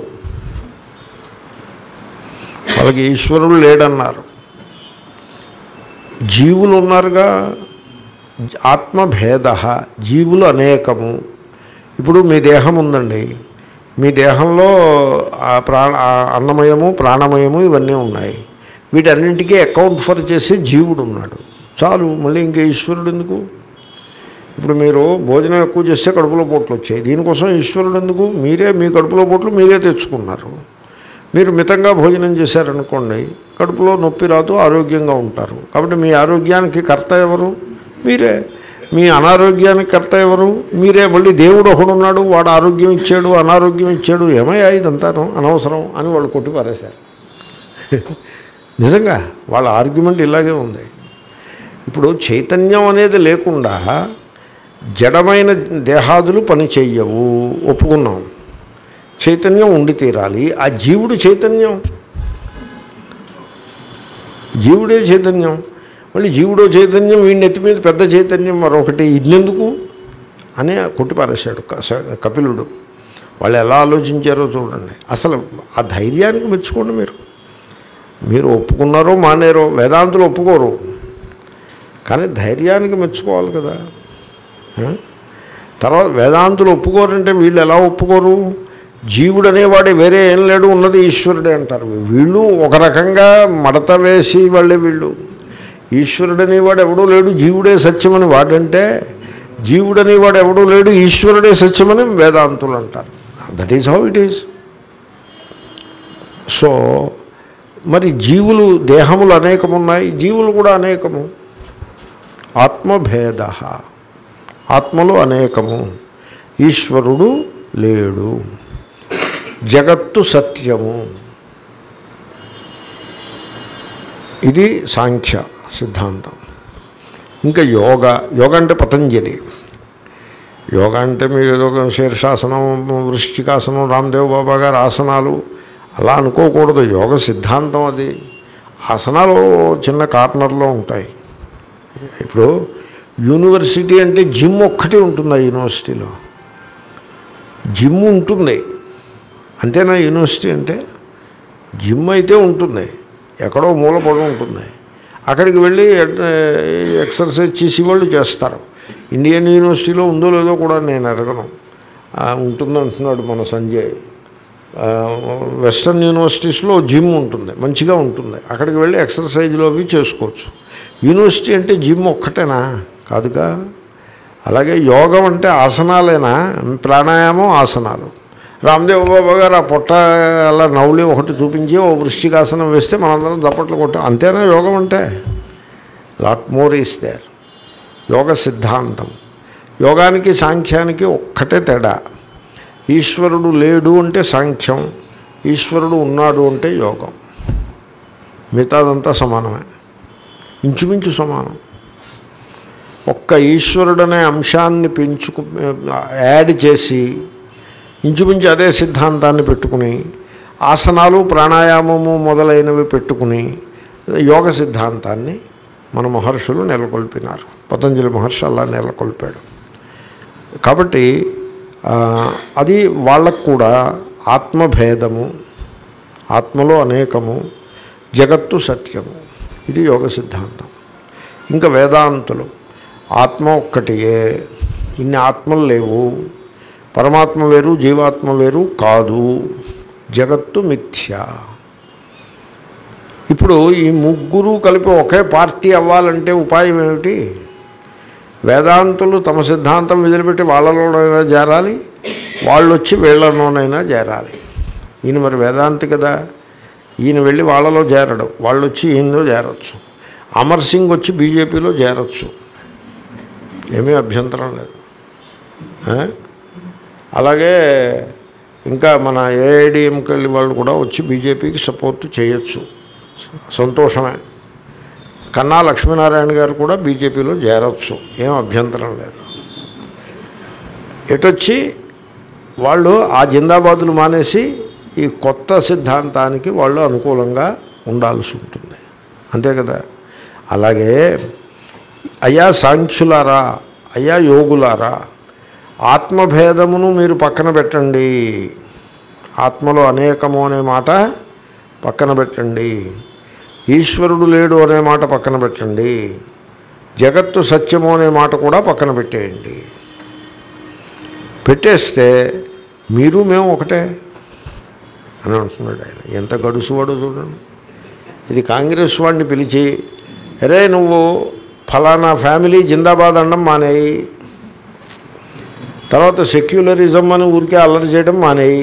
వాళ్ళకి ఈశ్వరుడు లేడన్నారు జీవులు ఉన్నారుగా ఆత్మభేద జీవులు అనేకము ఇప్పుడు మీ దేహం ఉందండి మీ దేహంలో ఆ ప్రాణ ఆ అన్నమయము ప్రాణమయము ఇవన్నీ ఉన్నాయి వీటన్నింటికీ అకౌంట్ ఫర్ చేసే జీవుడు ఉన్నాడు చాలు మళ్ళీ ఇంకా ఈశ్వరుడు ఎందుకు ఇప్పుడు మీరు భోజనం ఎక్కువ చేస్తే కడుపులో పోట్లు వచ్చాయి దీనికోసం ఈశ్వరుడు ఎందుకు మీరే మీ కడుపులో పోట్లు మీరే తెచ్చుకున్నారు మీరు మితంగా భోజనం చేశారనుకోండి కడుపులో నొప్పి రాదు ఆరోగ్యంగా ఉంటారు కాబట్టి మీ ఆరోగ్యానికి కర్త ఎవరు మీరే మీ అనారోగ్యానికి కర్త ఎవరు మీరే మళ్ళీ దేవుడు ఒకడున్నాడు వాడు ఆరోగ్యం ఇచ్చాడు అనారోగ్యం ఇచ్చాడు ఏమయ్యా ఇదంతాను అనవసరం అని వాళ్ళు కొట్టి పారేశారు నిజంగా వాళ్ళ ఆర్గ్యుమెంట్ ఇలాగే ఉంది ఇప్పుడు చైతన్యం అనేది లేకుండా జడమైన దేహాదులు పని చెయ్యవు ఒప్పుకున్నాం చైతన్యం ఉండి తీరాలి ఆ జీవుడు చైతన్యం జీవుడే చైతన్యం మళ్ళీ జీవుడో చైతన్యం వీడి నెత్తి మీద పెద్ద చైతన్యం మరొకటి ఇన్నెందుకు అని కొట్టిపారేశాడు కస- కపిలుడు వాళ్ళు ఎలా ఆలోచించారో చూడండి అసలు ఆ ధైర్యానికి మెచ్చుకోండి మీరు మీరు ఒప్పుకున్నారో మానేరో వేదాంతులు ఒప్పుకోరు కానీ ధైర్యానికి మెచ్చుకోవాలి కదా ఆ? తర్వాత వేదాంతులు ఒప్పుకోరంటే వీళ్ళు ఎలా ఒప్పుకోరు జీవుడు అనేవాడే వేరే ఏం లేడు ఉన్నది ఈశ్వరుడే అంటారు వీళ్ళు ఒక రకంగా మడత వేసి వాళ్ళే వీళ్ళు ఈశ్వరుడు అనేవాడు ఎవడూ లేడు జీవుడే సత్యమని వాడంటే జీవుడు అనేవాడు ఎవడూ లేడు ఈశ్వరుడే సత్యమని వేదాంతులు అంటారు that is how it is so మరి జీవులు దేహములు అనేకమున్నాయి జీవులు కూడా అనేకము ఆత్మభేద ఆత్మలు అనేకము ఈశ్వరుడు లేడు జగత్తు సత్యము ఇది సాంఖ్య సిద్ధాంతం ఇంకా యోగ యోగ అంటే పతంజలి యోగా అంటే మీరు ఏదో ఒక శీర్షాసనం వృశ్చికాసనం రామ్దేవ్ బాబా గారి ఆసనాలు అలా అనుకోకూడదు యోగ సిద్ధాంతం అది ఆసనాలు చిన్న కార్నర్లో ఉంటాయి ఇప్పుడు యూనివర్సిటీ అంటే జిమ్ ఒక్కటి ఉంటుంది ఆ యూనివర్సిటీలో జిమ్ ఉంటుంది అంతేనా యూనివర్సిటీ అంటే జిమ్ అయితే ఉంటుంది ఎక్కడో మూలపడి ఉంటుంది అక్కడికి వెళ్ళి ఎక్సర్సైజ్ చేసి వాళ్ళు చేస్తారు ఇండియన్ యూనివర్సిటీలో ఉందో లేదో కూడా నేను ఎరగను ఆ, ఉంటుందంటున్నాడు మన సంజయ్ ఆ, వెస్టర్న్ యూనివర్సిటీస్లో జిమ్ ఉంటుంది మంచిగా ఉంటుంది అక్కడికి వెళ్ళి ఎక్సర్సైజ్లో అవి చేసుకోవచ్చు యూనివర్సిటీ అంటే జిమ్ ఒక్కటేనా కాదుగా అలాగే యోగం అంటే ఆసనాలేనా ప్రాణాయామం ఆసనాలు రామ్దేవ్ బాబా గారు ఆ పొట్ట అలా నవ్వులి ఒకటి చూపించి ఓ వృష్టికాసనం వేస్తే మనందరం చప్పట్లు కొట్టాం అంతేనా యోగం అంటే లాట్ మోర్ ఈస్ దేర్ యోగ సిద్ధాంతం యోగానికి సాంఖ్యానికి ఒక్కటే తేడా ఈశ్వరుడు లేడు అంటే సాంఖ్యం ఈశ్వరుడు ఉన్నాడు అంటే యోగం మిగతాదంతా సమానమే ఇంచుమించు సమానం ఒక్క ఈశ్వరుడనే అంశాన్ని పెంచుకు యాడ్ చేసి ఇంచుమించు అదే సిద్ధాంతాన్ని పెట్టుకుని ఆసనాలు ప్రాణాయామము మొదలైనవి పెట్టుకుని యోగ సిద్ధాంతాన్ని మన మహర్షులు నెలకొల్పినారు పతంజలి మహర్షి అలా నెలకొల్పాడు కాబట్టి ఆ, అది వాళ్ళకు కూడా ఆత్మభేదము ఆత్మలో అనేకము జగత్తు సత్యము ఇది యోగ సిద్ధాంతం ఇంకా వేదాంతులు ఆత్మ ఒక్కటియే ఇన్ని ఆత్మలు లేవు పరమాత్మ వేరు జీవాత్మ వేరు కాదు జగత్తు మిథ్య ఇప్పుడు ఈ ముగ్గురు కలిపి ఒకే పార్టీ అవ్వాలంటే ఉపాయం ఏమిటి వేదాంతులు తమ సిద్ధాంతం వదిలిపెట్టి వాళ్ళలోనైనా చేరాలి వాళ్ళు వచ్చి వీళ్ళలోనైనా చేరాలి ఈయన మరి వేదాంతి కదా ఈయన వెళ్ళి వాళ్ళలో చేరడు వాళ్ళు వచ్చి ఈయనలో చేరొచ్చు అమర్ సింగ్ వచ్చి బీజేపీలో చేరొచ్చు ఏమీ అభ్యంతరం లేదు ఆ? అలాగే ఇంకా మన ఏఐడిఎంకెళ్ళి వాళ్ళు కూడా వచ్చి బీజేపీకి సపోర్ట్ చేయొచ్చు సంతోషమే కన్నా లక్ష్మీనారాయణ గారు కూడా బీజేపీలో చేరొచ్చు ఏం అభ్యంతరం లేదు ఎటొచ్చి వాళ్ళు ఆ జిందాబాదులు మానేసి ఈ కొత్త సిద్ధాంతానికి వాళ్ళు అనుకూలంగా ఉండాల్సి ఉంటుంది అంతే కదా అలాగే అయ్యా సాంఖ్యులారా అయ్యా యోగులారా ఆత్మభేదమును మీరు పక్కన పెట్టండి ఆత్మలో అనేకము అనే మాట పక్కన పెట్టండి ఈశ్వరుడు లేడు అనే మాట పక్కన పెట్టండి జగత్తు సత్యము అనే మాట కూడా పక్కన పెట్టేయండి పెట్టేస్తే మీరు మేము ఒకటే అని అంటున్నాడు ఆయన ఎంత గడుసువాడు చూడండి ఇది కాంగ్రెస్ వాడిని పిలిచి అరే నువ్వు ఫలానా ఫ్యామిలీ జిందాబాద్ అనడం మానేయి తర్వాత సెక్యులరిజం అని ఊరికే అల్లరి చేయడం మానేయి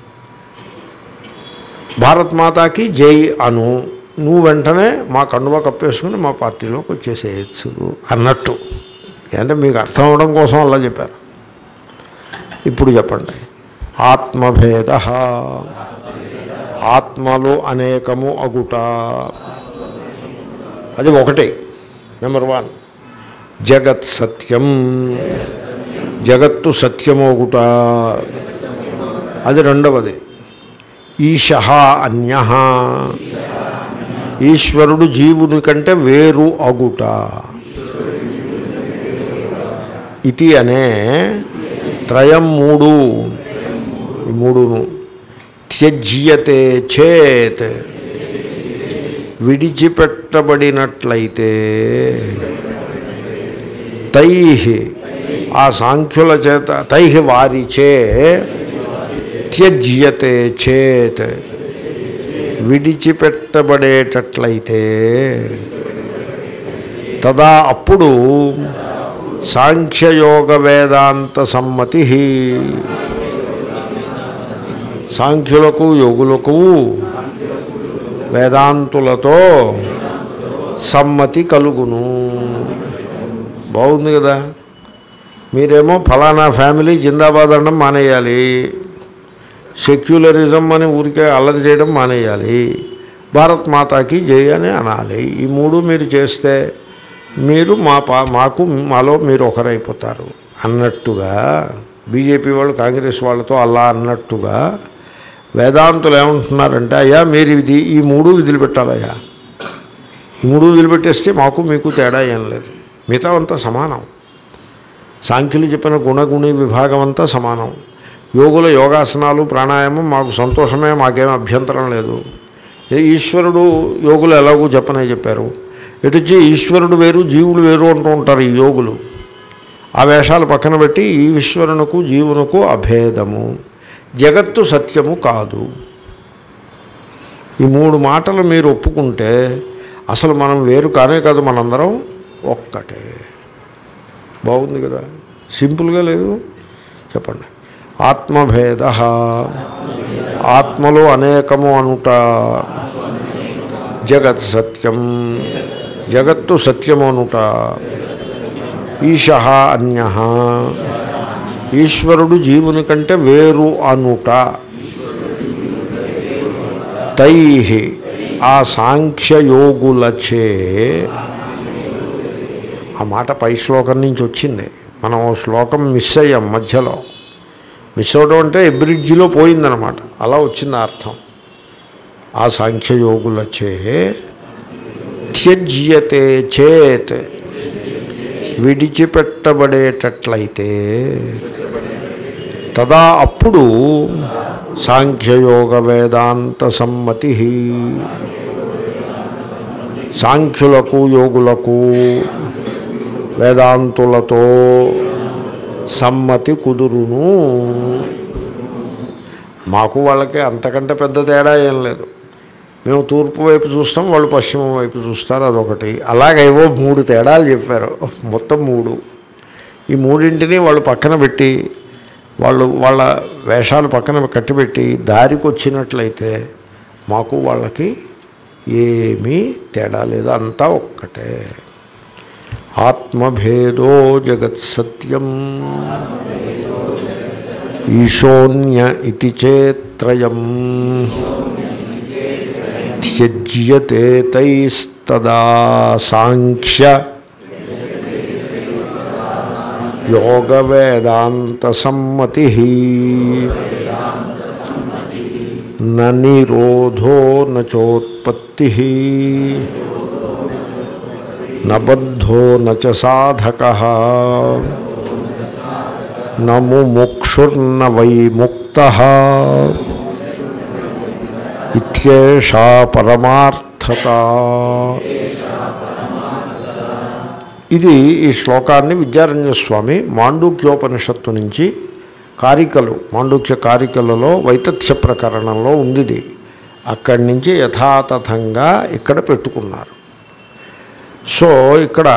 భారత్ మాతాకి జై అను నువ్వు వెంటనే మా కండువా కప్పేసుకుని మా పార్టీలోకి వచ్చేసేయచ్చు అన్నట్టు అంటే మీకు అర్థం అవడం కోసం అలా చెప్పారు ఇప్పుడు చెప్పండి ఆత్మభేద ఆత్మలో అనేకము అగుట అది ఒకటి నెంబర్ వన్ జగత్ సత్యం జగత్తు సత్యమోగుట అది రెండవది ఈశ అన్య ఈశ్వరుడు జీవుని కంటే వేరు అగుట ఇది అనే త్రయం మూడు ఈ మూడును త్యజ్యతే చేత్ విడిచిపెట్టబడినట్లయితే తై ఆ సాంఖ్యుల చేత తై వారిచే త్యజ్యతే చేత్ విడిచిపెట్టబడేటట్లయితే తదా అప్పుడు సాంఖ్యయోగ వేదాంత సమ్మతి సాంఖ్యులకు యోగులకు వేదాంతులతో సమ్మతి కలుగును బాగుంది కదా మీరేమో ఫలానా ఫ్యామిలీ జిందాబాద్ అనడం మానేయాలి సెక్యులరిజం అని ఊరికే అల్లరి చేయడం మానేయాలి భారత్ మాతాకి జై అని అనాలి ఈ మూడు మీరు చేస్తే మీరు మా పా మాకు మాలో మీరు ఒకరైపోతారు అన్నట్టుగా బీజేపీ వాళ్ళు కాంగ్రెస్ వాళ్ళతో అలా అన్నట్టుగా వేదాంతులు ఏమంటున్నారంటే అయ్యా మీరు ఇది ఈ మూడు విధులు పెట్టాలయ్యా ఈ మూడు వదిలిపెట్టేస్తే మాకు మీకు తేడా ఏం లేదు మిగతా అంతా సమానం సాంఖ్యులు చెప్పిన గుణగుణి విభాగం అంతా సమానం యోగుల యోగాసనాలు ప్రాణాయామం మాకు సంతోషమే మాకేం అభ్యంతరం లేదు ఏ ఈశ్వరుడు యోగులు ఎలాగో చెప్పనే చెప్పారు ఎటుచి ఈశ్వరుడు వేరు జీవుడు వేరు అంటూ ఉంటారు ఈ యోగులు ఆ వేషాలు పక్కన పెట్టి ఈ ఈశ్వరునకు జీవునకు అభేదము జగత్తు సత్యము కాదు ఈ మూడు మాటలు మీరు ఒప్పుకుంటే అసలు మనం వేరు కానే కాదు మనందరం ఒక్కటే బాగుంది కదా సింపుల్గా లేదు చెప్పండి ఆత్మభేద ఆత్మలో అనేకము అనుట జగత్ సత్యం జగత్తు సత్యము అనుట ఈశ అన్య ఈశ్వరుడు జీవుని కంటే వేరు అనుట తై ఆ సాంఖ్యయోగులచే ఆ మాట పై శ్లోకం నుంచి వచ్చింది మనం ఓ శ్లోకం మిస్ అయ్యాం మధ్యలో మిస్ అవడం అంటే బ్రిడ్జిలో పోయిందనమాట అలా వచ్చింది ఆ అర్థం ఆ సాంఖ్యయోగులచే త్యజ్యతే చేత్ విడిచిపెట్టబడేటట్లయితే తదా అప్పుడు సాంఖ్యయోగ వేదాంత సమ్మతి సాంఖ్యులకు యోగులకు వేదాంతులతో సమ్మతి కుదురును మాకు వాళ్ళకి అంతకంటే పెద్ద తేడా ఏం లేదు మేము తూర్పు వైపు చూస్తాం వాళ్ళు పశ్చిమం వైపు చూస్తారు అదొకటి అలాగేవో మూడు తేడాలు చెప్పారు మొత్తం మూడు ఈ మూడింటిని వాళ్ళు పక్కన పెట్టి వాళ్ళు వాళ్ళ వేషాలు పక్కన కట్టిపెట్టి దారికి వచ్చినట్లయితే మాకు వాళ్ళకి ఏమీ తేడా లేదు అంతా ఒక్కటే ఆత్మభేదో జగత్ సత్యం ఈశోన్య ఇది చేత్రయం త్యజ్యతే తైస్తదా సాంఖ్య యోగ వేదాంత సమ్మతి నిరోధో నచోత్పత్తి నబద్ధో నచ సాధక నముముక్షుర్న వై ముక్త ఇత్యేషా పరమార్థత ఇది ఈ శ్లోకాన్ని విద్యారణ్య స్వామి మాండూక్యోపనిషత్తు నుంచి కారికలు మాండూక్య కారికలలో వైతథ్య ప్రకరణంలో ఉంది ఇది. అక్కడి నుంచి యథాతథంగా ఇక్కడ పెట్టుకున్నారు సో ఇక్కడ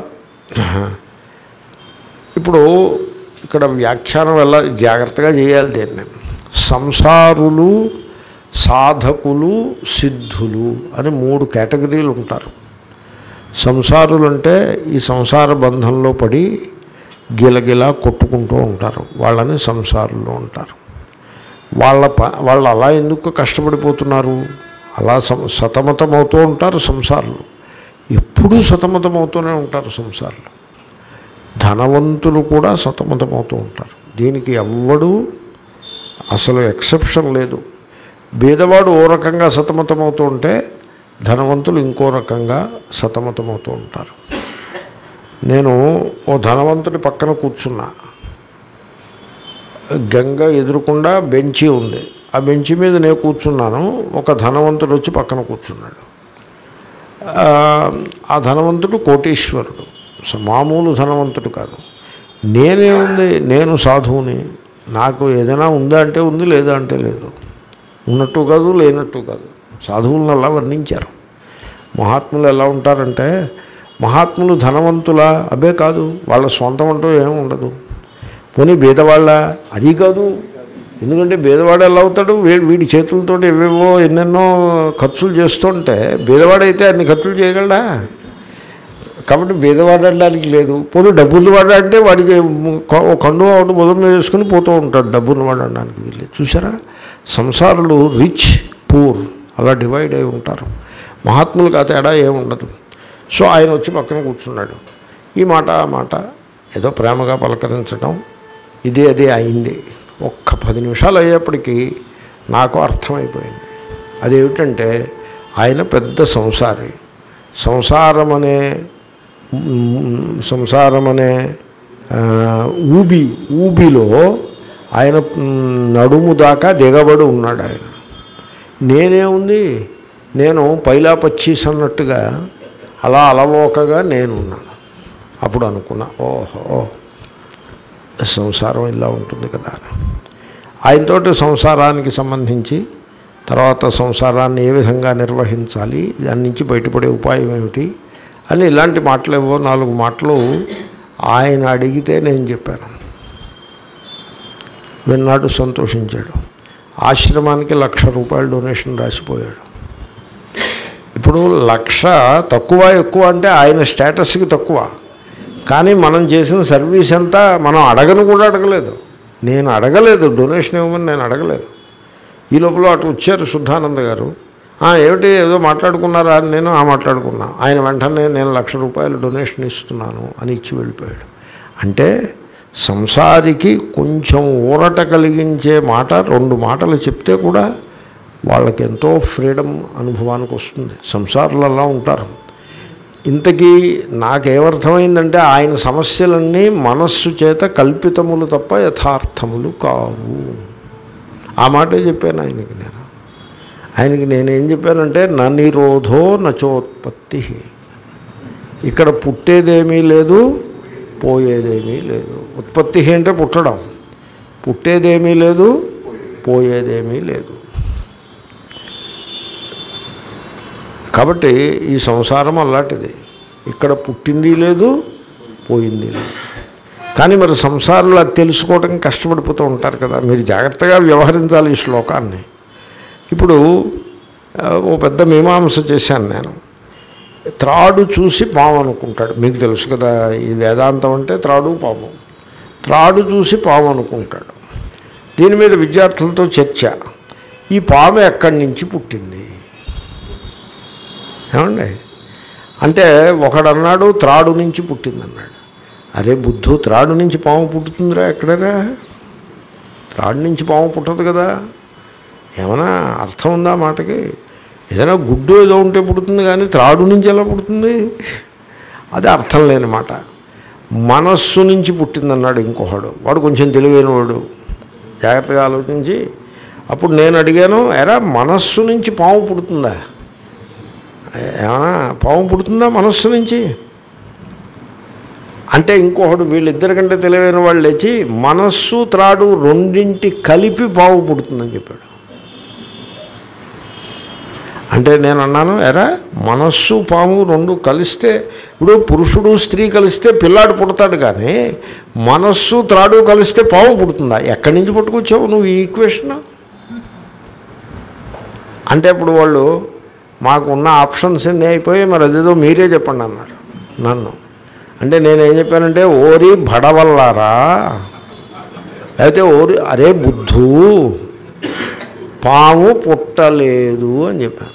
ఇప్పుడు ఇక్కడ వ్యాఖ్యానం ఎలా జాగ్రత్తగా చేయాలి దీన్ని సంసారులు సాధకులు సిద్ధులు అని మూడు కేటగిరీలు ఉంటారు సంసారులు అంటే ఈ సంసార బంధంలో పడి గిలగిలా కొట్టుకుంటూ ఉంటారు వాళ్ళని సంసారులు ఉంటారు వాళ్ళ ప వాళ్ళు అలా ఎందుకు కష్టపడిపోతున్నారు అలా సం సతమతమవుతూ ఉంటారు సంసారులు ఎప్పుడూ సతమతమవుతూనే ఉంటారు సంసారులు ధనవంతులు కూడా సతమతమవుతూ ఉంటారు దీనికి ఎవ్వడూ అసలు ఎక్సెప్షన్ లేదు బీదవాడు ఓ రకంగా సతమతమవుతూ ఉంటే ధనవంతులు ఇంకో రకంగా సతమతమవుతూ ఉంటారు నేను ఓ ధనవంతుడి పక్కన కూర్చున్నా గంగ ఎదురుకుండా బెంచి ఉంది ఆ బెంచి మీద నేను కూర్చున్నాను ఒక ధనవంతుడు వచ్చి పక్కన కూర్చున్నాడు ఆ, ఆ ధనవంతుడు కోటీశ్వరుడు స- మామూలు ధనవంతుడు కాదు నేనేముంది నేను సాధువుని నాకు ఏదైనా ఉందా అంటే ఉంది లేదా అంటే లేదు ఉన్నట్టు కాదు లేనట్టు కాదు సాధువులను అలా వర్ణించారు మహాత్ములు ఎలా ఉంటారంటే మహాత్ములు ధనవంతుల అబే కాదు వాళ్ళ సొంతం అంటూ ఏమి ఉండదు పోనీ బీదవాళ్ళ అది కాదు ఎందుకంటే బీదవాడు ఎలా అవుతాడు వీ- వీడి చేతులతో ఏవేవో ఎన్నెన్నో ఖర్చులు చేస్తుంటే బీదవాడైతే అన్ని ఖర్చులు చేయగలడా కాబట్టి బీదవాడడానికి లేదు పోనీ డబ్బులు వాడంటే వాడికి కొ- ఒక కండు ఒకటి బుధం మీద వేసుకుని పోతూ ఉంటాడు డబ్బులు వాడడానికి వీళ్ళు చూసారా సంసారులు రిచ్ పూర్ అలా డివైడ్ అయి ఉంటారు మహాత్ములకు ఆ తేడా ఏముండదు సో ఆయన వచ్చి పక్కన కూర్చున్నాడు ఈ మాట ఆ మాట ఏదో ప్రేమగా పలకరించడం ఇదే అదే అయింది ఒక్క పది నిమిషాలు అయ్యేప్పటికీ నాకు అర్థమైపోయింది అదేమిటంటే ఆయన పెద్ద సంసారి సంసారం అనే మ్, సంసారం అనే ఆ, ఊబి ఊబిలో ఆయన మ్, నడుము దాకా దిగబడి ఉన్నాడు ఆయన నేనేముంది నేను పైలా పచ్చీస్ అన్నట్టుగా అలా అలవోకగా నేనున్నాను అప్పుడు అనుకున్నా ఓహో సంసారం ఇలా ఉంటుంది కదా అని. ఆయనతోటి సంసారానికి సంబంధించి తర్వాత సంసారాన్ని ఏ విధంగా నిర్వహించాలి దాని నుంచి బయటపడే ఉపాయం ఏమిటి అని ఇలాంటి మాటలు ఏవో నాలుగు మాటలు ఆయన అడిగితే నేను చెప్పాను విన్నాడు సంతోషించాడు ఆశ్రమానికి లక్ష రూపాయలు డొనేషన్ రాసిపోయాడు ఇప్పుడు లక్ష తక్కువ ఎక్కువ అంటే ఆయన స్టేటస్కి తక్కువ కానీ మనం చేసిన సర్వీస్ అంతా మనం అడగను కూడా అడగలేదు నేను అడగలేదు డొనేషన్ ఇవ్వమని నేను అడగలేదు ఈ లోపల అటు వచ్చారు శుద్ధానంద గారు "ఆ, ఏమిటి ఏదో మాట్లాడుకున్నారా అని నేను ఆ మాట్లాడుకున్నా ఆయన వెంటనే నేను లక్ష రూపాయలు డొనేషన్ ఇస్తున్నాను అని ఇచ్చి వెళ్ళిపోయాడు అంటే సంసారికి కొంచెం ఊరట కలిగించే మాట రెండు మాటలు చెప్తే కూడా వాళ్ళకి ఎంతో ఫ్రీడమ్ అనుభవానికి వస్తుంది సంసారులు అలా ఉంటారు ఇంతకీ నాకేమర్థమైందంటే ఆయన సమస్యలన్నీ మనస్సు చేత కల్పితములు తప్ప యథార్థములు కావు ఆ మాటే చెప్పాను ఆయనకి నేను ఆయనకి నేనేం చెప్పానంటే నా నిరోధో నచోత్పత్తి ఇక్కడ పుట్టేదేమీ లేదు పోయేదేమీ లేదు ఉత్పత్తి అంటే పుట్టడం పుట్టేదేమీ లేదు పోయేదేమీ లేదు కాబట్టి ఈ సంసారం అలాంటిది ఇక్కడ పుట్టింది లేదు పోయింది లేదు కానీ మరి సంసారంలో అది తెలుసుకోవడం కష్టపడిపోతూ ఉంటారు కదా మీరు జాగ్రత్తగా వ్యవహరించాలి ఈ శ్లోకాన్ని ఇప్పుడు ఆ, ఓ పెద్ద మీమాంస చేశాను నేను త్రాడు చూసి పాము అనుకుంటాడు మీకు తెలుసు కదా ఈ వేదాంతం అంటే త్రాడు పాము త్రాడు చూసి పాము అనుకుంటాడు దీని మీద విద్యార్థులతో చర్చ ఈ పాము ఎక్కడి నుంచి పుట్టింది ఏమండి అంటే ఒకడన్నాడు త్రాడు నుంచి పుట్టిందన్నాడు అరే బుద్ధు త్రాడు నుంచి పాము పుట్టుతుందిరా ఎక్కడరా త్రాడు నుంచి పాము పుట్టదు కదా ఏమైనా అర్థం ఉందా ఆ మాటకి ఏదైనా గుడ్డు ఏదో ఉంటే పుడుతుంది కానీ త్రాడు నుంచి ఎలా పుడుతుంది అది అర్థం లేని మాట మనస్సు నుంచి పుట్టిందన్నాడు ఇంకొకడు వాడు కొంచెం తెలివైన వాడు జాగ్రత్తగా ఆలోచించి అప్పుడు నేను అడిగాను ఎరా మనస్సు నుంచి పాము పుడుతుందా ఏమైనా పాము పుడుతుందా మనస్సు నుంచి అంటే ఇంకొకడు వీళ్ళిద్దరి కంటే తెలివైన వాళ్ళు లేచి మనస్సు త్రాడు రెండింటి కలిపి పాము పుడుతుందని చెప్పాడు అంటే నేను అన్నాను ఎరా మనస్సు పాము రెండు కలిస్తే ఇప్పుడు పురుషుడు స్త్రీ కలిస్తే పిల్లాడు పుడతాడు కానీ మనస్సు త్రాడు కలిస్తే పాము పుడుతుందా ఎక్కడి నుంచి పట్టుకొచ్చావు నువ్వు ఈ ఈక్వేషన్ అంటే ఇప్పుడు వాళ్ళు మాకు ఉన్న ఆప్షన్స్ ఎన్ని అయిపోయి మరి అదేదో మీరే చెప్పండి అన్నారు నన్ను అంటే నేనేం చెప్పానంటే ఓరి భడవల్లారా లేకపోతే ఓరి అరే బుద్ధు పాము పుట్టలేదు అని చెప్పాను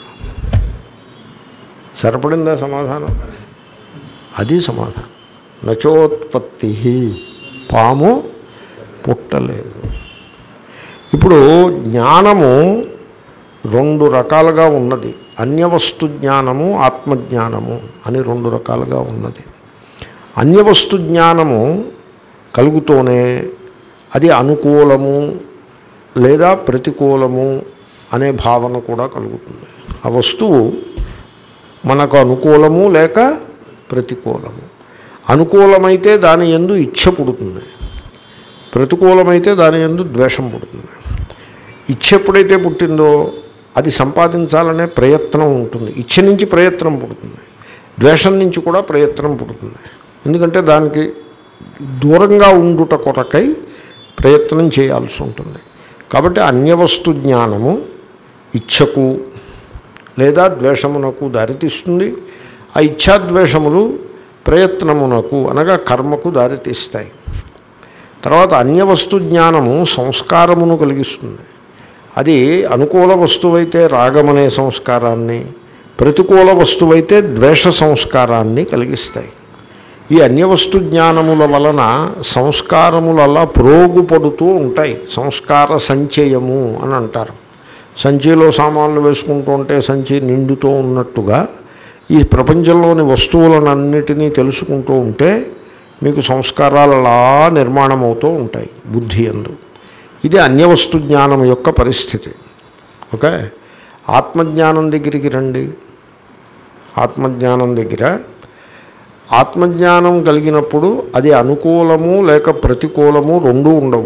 సరిపడిందా సమాధానం అది సమాధానం నచోత్పత్తి పాము పుట్టలేదు ఇప్పుడు జ్ఞానము రెండు రకాలుగా ఉన్నది అన్యవస్తు జ్ఞానము ఆత్మజ్ఞానము అని రెండు రకాలుగా ఉన్నది అన్యవస్తు జ్ఞానము కలుగుతూనే అది అనుకూలము లేదా ప్రతికూలము అనే భావన కూడా కలుగుతుంది ఆ వస్తువు మనకు అనుకూలము లేక ప్రతికూలము అనుకూలమైతే దాని ఎందు ఇచ్ఛ పుడుతుంది ప్రతికూలమైతే దాని ఎందు ద్వేషం పుడుతుంది ఇచ్ఛ ఎప్పుడైతే పుట్టిందో అది సంపాదించాలనే ప్రయత్నం ఉంటుంది ఇచ్ఛ నుంచి ప్రయత్నం పుడుతుంది ద్వేషం నుంచి కూడా ప్రయత్నం పుడుతుంది ఎందుకంటే దానికి దూరంగా ఉండుట కొరకై ప్రయత్నం చేయాల్సి ఉంటుంది కాబట్టి అన్యవస్తు జ్ఞానము ఇచ్ఛకు లేదా ద్వేషమునకు దారితీస్తుంది ఆ ఇచ్ఛాద్వేషములు ప్రయత్నమునకు అనగా కర్మకు దారితీస్తాయి తర్వాత అన్యవస్తు జ్ఞానము సంస్కారమును కలిగిస్తుంది అది అనుకూల వస్తువైతే రాగమనే సంస్కారాన్ని ప్రతికూల వస్తువైతే ద్వేష సంస్కారాన్ని కలిగిస్తాయి ఈ అన్యవస్తు జ్ఞానముల వలన సంస్కారములలా ప్రోగుపడుతూ ఉంటాయి సంస్కార సంచయము అని అంటారు సంచిలో సామాన్లు వేసుకుంటూ ఉంటే సంచి నిండుతూ ఉన్నట్టుగా ఈ ప్రపంచంలోని వస్తువులనన్నిటినీ తెలుసుకుంటూ ఉంటే మీకు సంస్కారాలు అలా నిర్మాణం అవుతూ ఉంటాయి బుద్ధి ఎందు ఇది అన్యవస్తు జ్ఞానం యొక్క పరిస్థితి ఓకే ఆత్మజ్ఞానం దగ్గరికి రండి ఆత్మజ్ఞానం దగ్గర ఆత్మజ్ఞానం కలిగినప్పుడు అది అనుకూలము లేక ప్రతికూలము రెండూ ఉండవు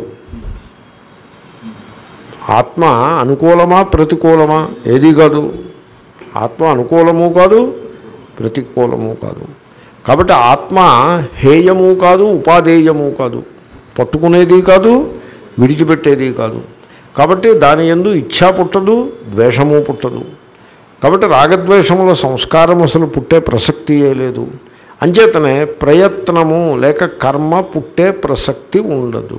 ఆత్మ అనుకూలమా ప్రతికూలమా ఏది కాదు ఆత్మ అనుకూలము కాదు ప్రతికూలము కాదు కాబట్టి ఆత్మ హేయము కాదు ఉపాధేయము కాదు పట్టుకునేది కాదు విడిచిపెట్టేది కాదు కాబట్టి దాని ఎందు ఇచ్ఛా పుట్టదు ద్వేషము పుట్టదు కాబట్టి రాగద్వేషముల సంస్కారం అసలు పుట్టే ప్రసక్తియే లేదు అంచేతనే ప్రయత్నము లేక కర్మ పుట్టే ప్రసక్తి ఉండదు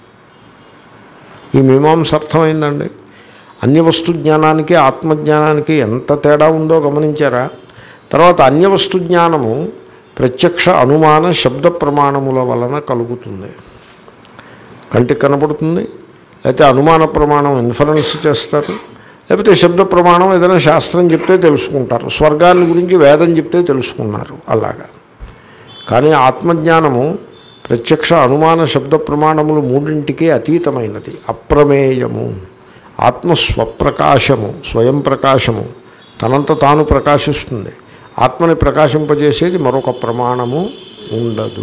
ఈ మీమాంస అర్థమైందండి అన్యవస్తు జ్ఞానానికి ఆత్మజ్ఞానానికి ఎంత తేడా ఉందో గమనించారా తర్వాత అన్యవస్తు జ్ఞానము ప్రత్యక్ష అనుమాన శబ్ద ప్రమాణముల వలన కలుగుతుంది కంటికి కనపడుతుంది లేకపోతే అనుమాన ప్రమాణం ఇన్ఫరెన్స్ చేస్తారు లేకపోతే శబ్ద ప్రమాణం ఏదైనా శాస్త్రం చెప్తే తెలుసుకుంటారు స్వర్గాన్ని గురించి వేదం చెప్తే తెలుసుకున్నారు అలాగా కానీ ఆత్మజ్ఞానము ప్రత్యక్ష అనుమాన శబ్ద ప్రమాణములు మూడింటికి అతీతమైనది అప్రమేయము ఆత్మ స్వప్రకాశము స్వయం ప్రకాశము తనంత తాను ప్రకాశిస్తుంది ఆత్మని ప్రకాశింపజేసేది మరొక ప్రమాణము ఉండదు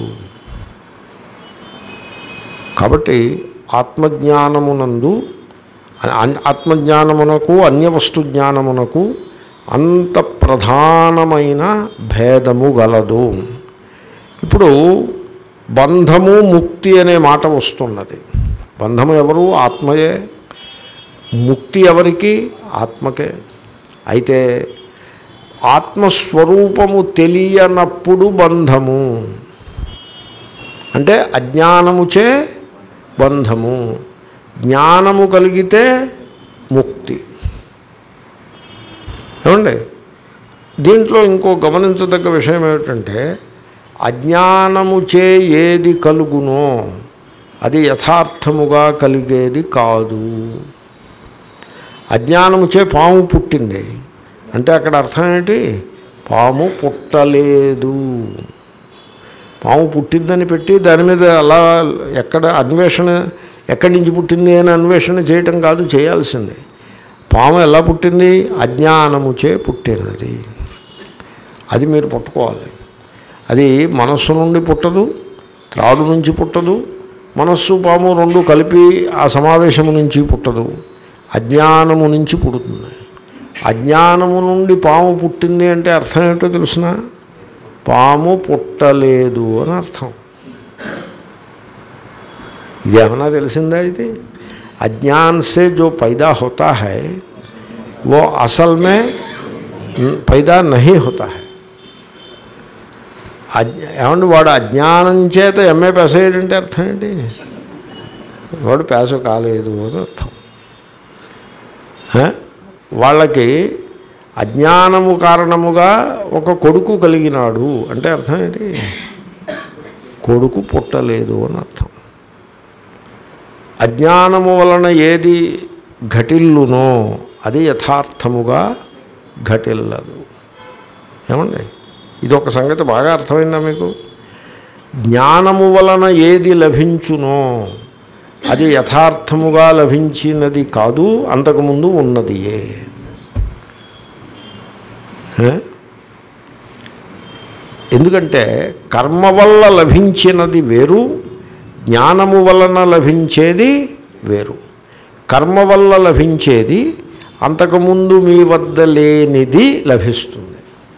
కాబట్టి ఆత్మజ్ఞానమునందు అన్- ఆత్మజ్ఞానమునకు అన్యవస్తు జ్ఞానమునకు అంత ప్రధానమైన భేదము గలదు ఇప్పుడు బంధము ముక్తి అనే మాట వస్తున్నది బంధము ఎవరు ఆత్మయే ముక్తి ఎవరికి ఆత్మకే అయితే ఆత్మస్వరూపము తెలియనప్పుడు బంధము అంటే అజ్ఞానముచే బంధము జ్ఞానము కలిగితే ముక్తి ఏమండి దీంట్లో ఇంకో గమనించదగ్గ విషయం ఏమిటంటే అజ్ఞానముచే ఏది కలుగునో అది యథార్థముగా కలిగేది కాదు అజ్ఞానముచే పాము పుట్టింది అంటే అక్కడ అర్థం ఏంటి పాము పుట్టలేదు పాము పుట్టిందని పెట్టి దాని మీద అలా ఎక్కడ అన్వేషణ ఎక్కడి నుంచి పుట్టింది అని అన్వేషణ చేయటం కాదు చేయాల్సింది పాము ఎలా పుట్టింది అజ్ఞానముచే పుట్టినది అది మీరు పట్టుకోవాలి అది మనస్సు నుండి పుట్టదు త్రాడు నుంచి పుట్టదు మనస్సు పాము రెండు కలిపి ఆ సమావేశము నుంచి పుట్టదు అజ్ఞానము నుంచి పుడుతుంది అజ్ఞానము నుండి పాము పుట్టింది అంటే అర్థం ఏంటో తెలుసిన పాము పుట్టలేదు అని అర్థం ఇది ఏమన్నా తెలిసిందా ఇది अज्ञान से जो पैदा होता है वो असल में पैदा नहीं होता है అజ్ఞ ఏమంటే వాడు అజ్ఞానం చేత ఎంఏ పాస్ అయ్యాడంటే అర్థం ఏంటి వాడు పాస్ కాలేదు అని అర్థం ఆ? వాళ్ళకి అజ్ఞానము కారణముగా ఒక కొడుకు కలిగినాడు అంటే అర్థం ఏంటి కొడుకు పుట్టలేదు అని అర్థం అజ్ఞానము వలన ఏది ఘటిల్లునో అది యథార్థముగా ఘటిల్లదు ఏమండి ఇది ఒక సంగతి బాగా అర్థమైందా మీకు జ్ఞానము వలన ఏది లభించునో అది యథార్థముగా లభించినది కాదు అంతకుముందు ఉన్నదియే ఏ? ఎందుకంటే కర్మ వల్ల లభించినది వేరు జ్ఞానము వలన లభించేది వేరు కర్మ వల్ల లభించేది అంతకుముందు మీ వద్ద లేనిది లభిస్తుంది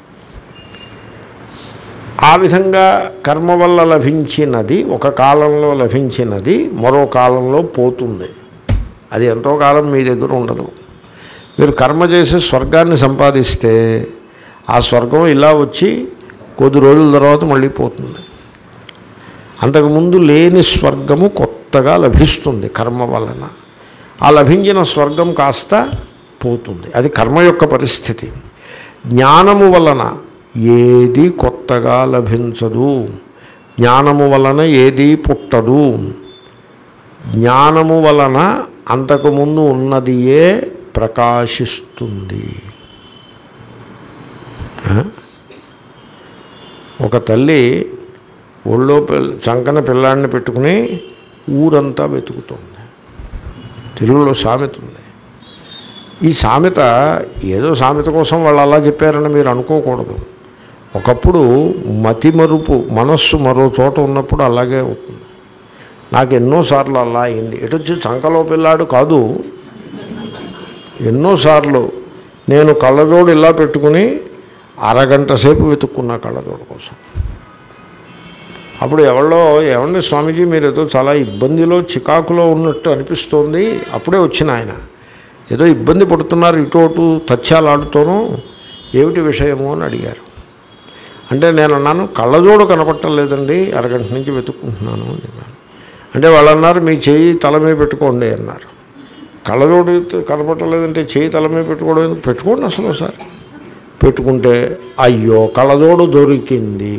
ఆ విధంగా కర్మ వల్ల లభించినది ఒక కాలంలో లభించినది మరో కాలంలో పోతుంది అది ఎంతో కాలం మీ దగ్గర ఉండదు మీరు కర్మ చేసి స్వర్గాన్ని సంపాదిస్తే ఆ స్వర్గం ఇలా వచ్చి కొద్ది రోజుల తర్వాత మళ్ళీ పోతుంది అంతకుముందు లేని స్వర్గము కొత్తగా లభిస్తుంది కర్మ వలన ఆ లభించిన స్వర్గం కాస్త పోతుంది అది కర్మ యొక్క పరిస్థితి జ్ఞానము వలన ఏది కొత్తగా లభించదు జ్ఞానము వలన ఏదీ పుట్టదు జ్ఞానము వలన అంతకుముందు ఉన్నదియే ప్రకాశిస్తుంది ఆ? ఒక తల్లి ఒళ్ళో పిల్ల చంకన పిల్లాడిని పెట్టుకుని ఊరంతా వెతుకుతుంది తెలుగులో సామెత ఉంది ఈ సామెత ఏదో సామెత కోసం వాళ్ళు అలా చెప్పారని మీరు అనుకోకూడదు ఒకప్పుడు మతిమరుపు మనస్సు మరో చోట ఉన్నప్పుడు అలాగే అవుతుంది నాకు ఎన్నోసార్లు అలా అయింది ఎటొచ్చి చంకలో పిల్లాడు కాదు ఎన్నోసార్లు నేను కళ్ళజోడు ఇలా పెట్టుకుని అరగంట సేపు వెతుక్కున్నా కళ్ళజోడు కోసం అప్పుడు ఎవరో ఏమండి స్వామీజీ మీరు ఏదో చాలా ఇబ్బందిలో చికాకులో ఉన్నట్టు అనిపిస్తోంది అప్పుడే వచ్చిన ఆయన ఏదో ఇబ్బంది పడుతున్నారు ఇటు అటు తచ్చాలాడుతోనూ ఏమిటి విషయము అని అడిగారు అంటే నేను అన్నాను కళ్ళజోడు కనపట్టలేదండి అరగంట నుంచి వెతుక్కుంటున్నాను అని చెప్పాను అంటే వాళ్ళు అన్నారు మీ చేయి తల మీద పెట్టుకోండి అన్నారు కళ్ళజోడు కనపట్టలేదంటే చేయి తల మీద పెట్టుకోవడం ఎందుకు? పెట్టుకోండి అసలు ఒకసారి పెట్టుకుంటే అయ్యో కళ్ళజోడు దొరికింది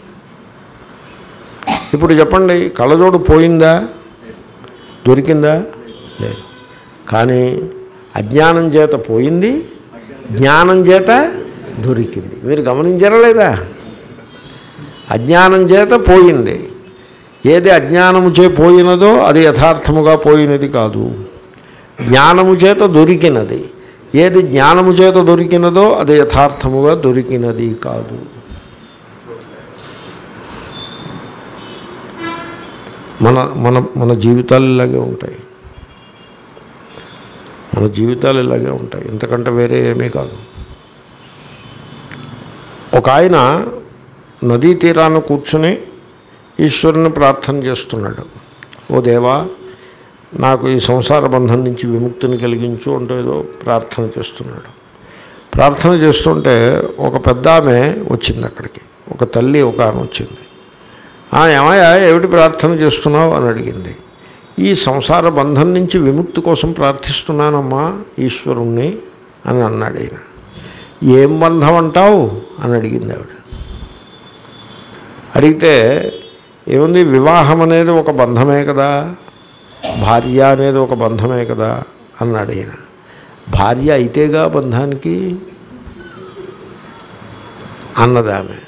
ఇప్పుడు చెప్పండి కళ్ళజోడు పోయిందా దొరికిందా లేదు కానీ అజ్ఞానం చేత పోయింది జ్ఞానం చేత దొరికింది మీరు గమనించారా లేదా అజ్ఞానం చేత పోయింది ఏది అజ్ఞానము చే పోయినదో అది యథార్థముగా పోయినది కాదు జ్ఞానము చేత దొరికినది ఏది జ్ఞానము చేత దొరికినదో అది యథార్థముగా దొరికినది కాదు మన మన మన జీవితాలు ఇలాగే ఉంటాయి మన జీవితాలు ఇలాగే ఉంటాయి ఇంతకంటే వేరే ఏమీ కాదు ఒక ఆయన నదీ తీరాన కూర్చుని ఈశ్వరుని ప్రార్థన చేస్తున్నాడు ఓ దేవా నాకు ఈ సంసార బంధం నుంచి విముక్తిని కలిగించు అంటూ ఏదో ప్రార్థన చేస్తున్నాడు ప్రార్థన చేస్తుంటే ఒక పెద్ద ఆమె వచ్చింది అక్కడికి ఒక తల్లి ఒక ఆమె వచ్చింది "ఆ, ఏమయ్యా ఏమిటి ప్రార్థన చేస్తున్నావు అని అడిగింది ఈ సంసార బంధం నుంచి విముక్తి కోసం ప్రార్థిస్తున్నానమ్మా ఈశ్వరుణ్ణి అని అన్నాడు ఆయన ఏం బంధం అంటావు అని అడిగింది ఆవిడ అడిగితే ఏముంది వివాహం అనేది ఒక బంధమే కదా భార్య అనేది ఒక బంధమే కదా అన్నాడు ఆయన భార్య అయితేగా బంధానికి అన్నదామె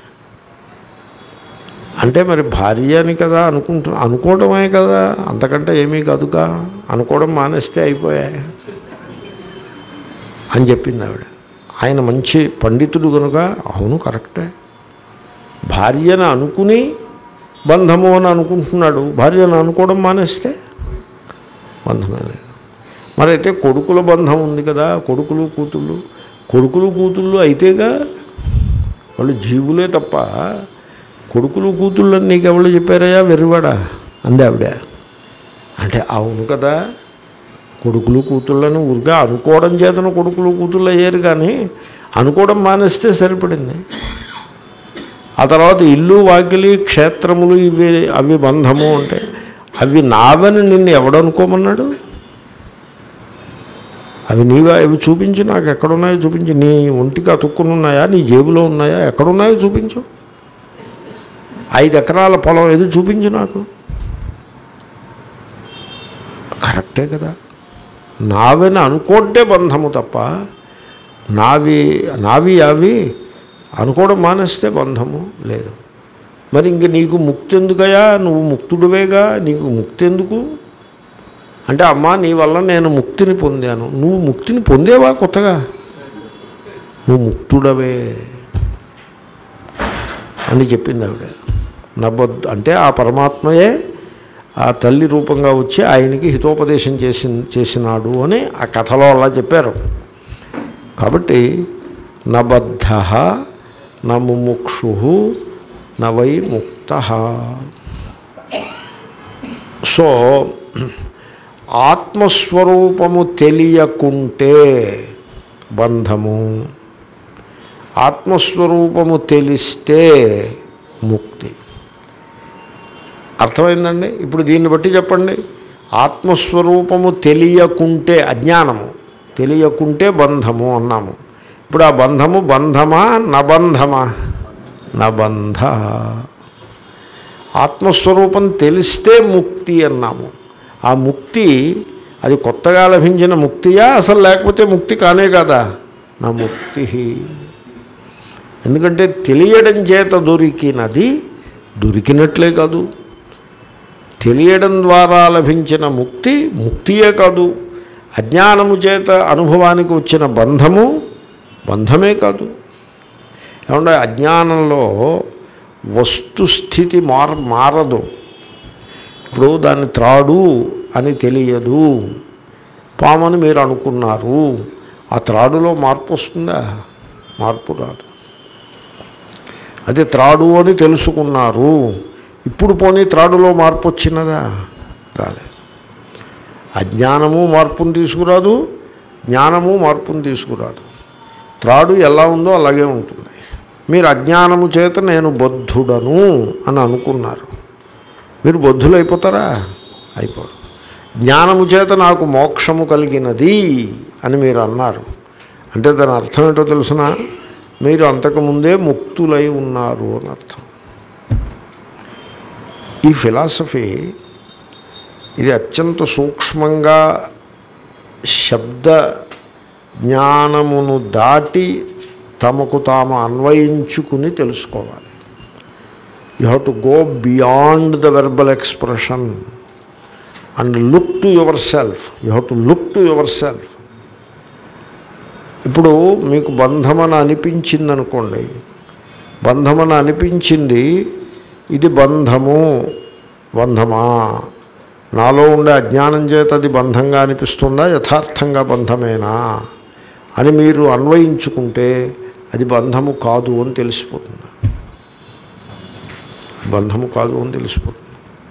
అంటే మరి భార్య అని కదా అనుకుంటు అనుకోవడమే కదా అంతకంటే ఏమీ కాదుగా అనుకోవడం మానేస్తే అయిపోయాయి అని చెప్పింది ఆవిడ ఆయన మంచి పండితుడు కనుక అవును కరెక్టే భార్యను అనుకుని బంధము అని అనుకుంటున్నాడు భార్యను అనుకోవడం మానేస్తే బంధమే లేదు మరి అయితే కొడుకుల బంధం ఉంది కదా కొడుకులు కూతుళ్ళు కొడుకులు కూతుళ్ళు అయితేగా వాళ్ళు జీవులే తప్ప కొడుకులు కూతుళ్ళు అని నీకు ఎవరు చెప్పారయ్యా వెర్రివాడా అంది ఆవిడ అంటే అవును కదా కొడుకులు కూతుళ్ళని ఊరిగా అనుకోవడం చేతన కొడుకులు కూతుళ్ళు అయ్యారు కానీ అనుకోవడం మానేస్తే సరిపడింది ఆ తర్వాత ఇల్లు వాకిలి క్షేత్రములు ఇవి అవి బంధము అంటే అవి నావని నిన్ను ఎవడనుకోమన్నాడు అవి నీవా ఇవి చూపించు నాకు ఎక్కడున్నాయో చూపించు నీ ఒంటికి అతుక్కుని ఉన్నాయా నీ జేబులో ఉన్నాయా ఎక్కడున్నాయో చూపించు ఐదు ఎకరాల పొలం ఏది చూపించు నాకు కరెక్టే కదా నావని అనుకుంటే బంధము తప్ప నావి నావి అవి అనుకోవడం మానేస్తే బంధము లేదు మరి ఇంక నీకు ముక్తి ఎందుకయా నువ్వు ముక్తుడివేగా నీకు ముక్తి ఎందుకు అంటే అమ్మా నీ వల్ల నేను ముక్తిని పొందాను నువ్వు ముక్తిని పొందేవా కొత్తగా నువ్వు ముక్తుడవే అని చెప్పింది ఆవిడ నవ్వద్దు అంటే ఆ పరమాత్మయే ఆ తల్లి రూపంగా వచ్చి ఆయనకి హితోపదేశం చేసి చేసినాడు అని ఆ కథలో అలా చెప్పారు కాబట్టి నబద్ధ న ముముక్షు నవై ముక్త సో ఆత్మస్వరూపము తెలియకుంటే బంధము ఆత్మస్వరూపము తెలిస్తే ముక్తి అర్థమైందండి ఇప్పుడు దీన్ని బట్టి చెప్పండి ఆత్మస్వరూపము తెలియకుంటే అజ్ఞానము తెలియకుంటే బంధము అన్నాము ఇప్పుడు ఆ బంధము బంధమా నబంధమా నబంధ ఆత్మస్వరూపం తెలిస్తే ముక్తి అన్నాము ఆ ముక్తి అది కొత్తగా లభించిన ముక్తియా అసలు లేకపోతే ముక్తి కానే కదా నా ముక్తి ఎందుకంటే తెలియడం చేత దొరికినది దొరికినట్లే కాదు తెలియడం ద్వారా లభించిన ముక్తి ముక్తియే కాదు అజ్ఞానము చేత అనుభవానికి వచ్చిన బంధము బంధమే కాదు ఏమంటే అజ్ఞానంలో వస్తుస్థితి మార మారదు ఇప్పుడు దాన్ని త్రాడు అని తెలియదు పామని మీరు అనుకున్నారు ఆ త్రాడులో మార్పు వస్తుందా మార్పు రాదు అది త్రాడు అని తెలుసుకున్నారు ఇప్పుడు పోనీ త్రాడులో మార్పు వచ్చినదా రాలేదు అజ్ఞానము మార్పును తీసుకురాదు జ్ఞానము మార్పును తీసుకురాదు త్రాడు ఎలా ఉందో అలాగే ఉంటుంది మీరు అజ్ఞానము చేత నేను బద్ధుడను అని అనుకున్నారు మీరు బద్ధులైపోతారా అయిపోరు జ్ఞానము చేత నాకు మోక్షము కలిగినది అని మీరు అన్నారు అంటే దాని అర్థం ఏంటో తెలుసిన మీరు అంతకుముందే ముక్తులై ఉన్నారు అని అర్థం ఈ ఫిలాసఫీ ఇది అత్యంత సూక్ష్మంగా శబ్ద జ్ఞానమును దాటి తమకు తాము అన్వయించుకుని తెలుసుకోవాలి you have to go beyond the verbal expression and look to yourself you have to look to yourself ఇప్పుడు మీకు బంధమని అనిపించింది అనుకోండి బంధమని అనిపించింది ఇది బంధము బంధమా నాలో ఉండే అజ్ఞానం చేత అది బంధంగా అనిపిస్తుందా యథార్థంగా బంధమేనా అని మీరు అన్వయించుకుంటే అది బంధము కాదు అని తెలిసిపోతుంది బంధము కాదు అని తెలిసిపోతుంది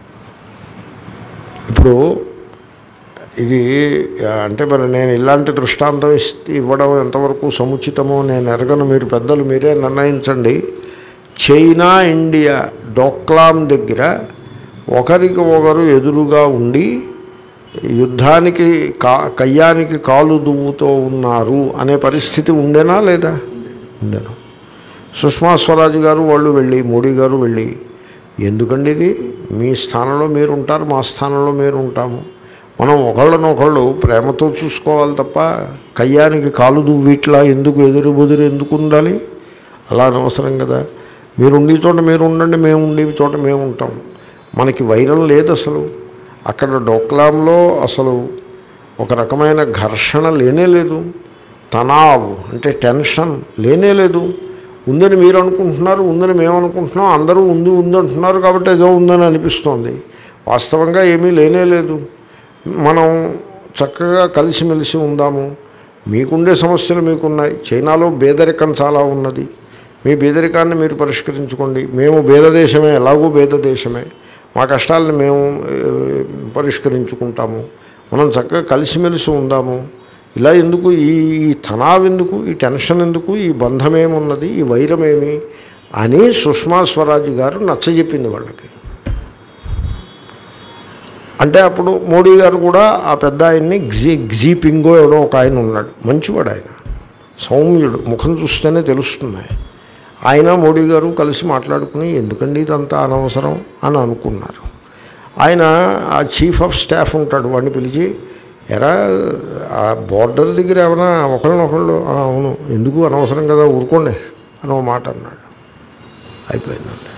ఇప్పుడు ఇది ఆ, అంటే మరి నేను ఇలాంటి దృష్టాంతం ఇస్తే ఇవ్వడం ఎంతవరకు సముచితమో నేను ఎరగను మీరు పెద్దలు మీరే నిర్ణయించండి చైనా ఇండియా డోక్లాం దగ్గర ఒకరికి ఒకరు ఎదురుగా ఉండి యుద్ధానికి కా కయ్యానికి కాలు దువ్వుతో ఉన్నారు అనే పరిస్థితి ఉండేనా లేదా ఉండేను సుష్మా స్వరాజ్ గారు వాళ్ళు వెళ్ళి మోడీ గారు వెళ్ళి ఎందుకండి ఇది మీ స్థానంలో మీరు ఉంటారు మా స్థానంలో మీరు ఉంటాము మనం ఒకళ్ళనొకళ్ళు ప్రేమతో చూసుకోవాలి తప్ప కయ్యానికి కాలు దువ్విట్లా ఎందుకు ఎదురు బుదురు ఎందుకు ఉండాలి అలా అనవసరం కదా మీరు ఉండే చోట మీరు ఉండండి మేము ఉండే చోట మేము ఉంటాం మనకి వైరం లేదు అసలు అక్కడ డోక్లాంలో అసలు ఒక రకమైన ఘర్షణ లేనే లేదు తనావ్ అంటే టెన్షన్ లేనే లేదు ఉందని మీరు అనుకుంటున్నారు ఉందని మేము అనుకుంటున్నాం అందరూ ఉంది ఉంది అంటున్నారు కాబట్టి ఏదో ఉందని అనిపిస్తోంది వాస్తవంగా ఏమీ లేనే లేదు మనం చక్కగా కలిసిమెలిసి ఉందాము మీకుండే సమస్యలు మీకున్నాయి చైనాలో పేదరికం చాలా ఉన్నది మీ పేదరికాన్ని మీరు పరిష్కరించుకోండి మేము దేశమే ఎలాగూ దేశమే మా కష్టాలను మేము ఏ, పరిష్కరించుకుంటాము మనం చక్కగా కలిసిమెలిసి ఉందాము ఇలా ఎందుకు ఈ ఈ తనావ్ ఎందుకు ఈ టెన్షన్ ఎందుకు ఈ బంధమేమున్నది ఈ వైరమేమి అని సుష్మా స్వరాజ్ గారు నచ్చజెప్పింది వాళ్ళకి అంటే అప్పుడు మోడీ గారు కూడా ఆ పెద్ద ఆయన్ని గ్జీ గ్జీ పింగో ఎవడో ఒక ఆయన ఉన్నాడు మంచివాడు ఆయన సౌమ్యుడు ముఖం చూస్తేనే తెలుస్తుంది ఆయన మోడీ గారు కలిసి మాట్లాడుకుని ఎందుకండి ఇదంతా అనవసరం అని అనుకున్నారు ఆయన ఆ చీఫ్ ఆఫ్ స్టాఫ్ ఉంటాడు వాడిని పిలిచి ఎరా ఆ బోర్డర్ దగ్గర ఏమైనా ఒకళ్ళనొకళ్ళు "ఆ, అవును ఎందుకు అనవసరం కదా ఊరుకోండి అని ఒక మాట అన్నాడు అయిపోయిందండి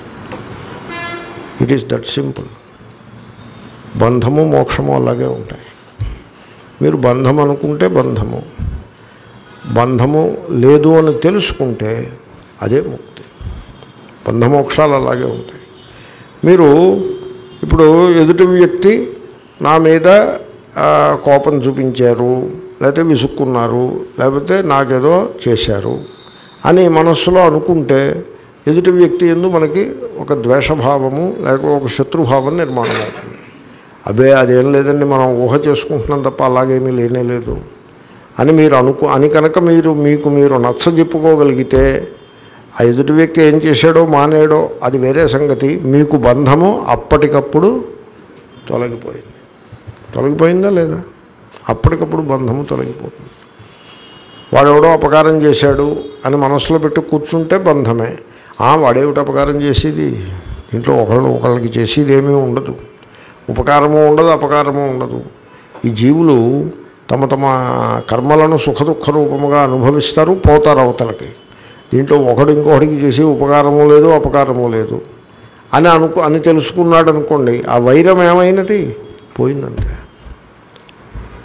ఇట్ ఈస్ దట్ సింపుల్ బంధము మోక్షము అలాగే ఉంటాయి మీరు బంధం అనుకుంటే బంధము బంధము లేదు అని తెలుసుకుంటే అదే ముక్తి బంధమోక్షాలు అలాగే ఉంటాయి మీరు ఇప్పుడు ఎదుటి వ్యక్తి నా మీద ఆ, కోపం చూపించారు లేకపోతే విసుక్కున్నారు లేకపోతే నాకేదో చేశారు అని మనస్సులో అనుకుంటే ఎదుటి వ్యక్తి ఎందు మనకి ఒక ద్వేషభావము లేక ఒక శత్రుభావం నిర్మాణం అవుతుంది అదే అదేం లేదండి మనం ఊహ చేసుకుంటున్నాం తప్ప అలాగేమీ లేనే లేదు అని మీరు అనుకు అని కనుక మీరు మీకు మీరు నచ్చ చెప్పుకోగలిగితే ఆ ఎదుటి వ్యక్తి ఏం చేశాడో మానేడో అది వేరే సంగతి మీకు బంధము అప్పటికప్పుడు తొలగిపోయింది తొలగిపోయిందా లేదా అప్పటికప్పుడు బంధము తొలగిపోతుంది వాడెవడో అపకారం చేశాడు అని మనసులో పెట్టి కూర్చుంటే బంధమే ఆ వాడేమిటి అపకారం చేసేది దీంట్లో ఒకళ్ళు ఒకళ్ళకి చేసేది ఏమీ ఉండదు ఉపకారము ఉండదు అపకారము ఉండదు ఈ జీవులు తమ తమ కర్మలను సుఖదుఖ రూపముగా అనుభవిస్తారు పోతారు అవతలకి దీంట్లో ఒకడు ఇంకొకడికి చేసే ఉపకారము లేదు అపకారము లేదు అని అనుకు అని తెలుసుకున్నాడు అనుకోండి ఆ వైరం ఏమైనది పోయిందంతే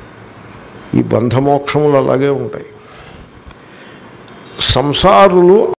ఈ బంధమోక్షములు అలాగే ఉంటాయి సంసారులు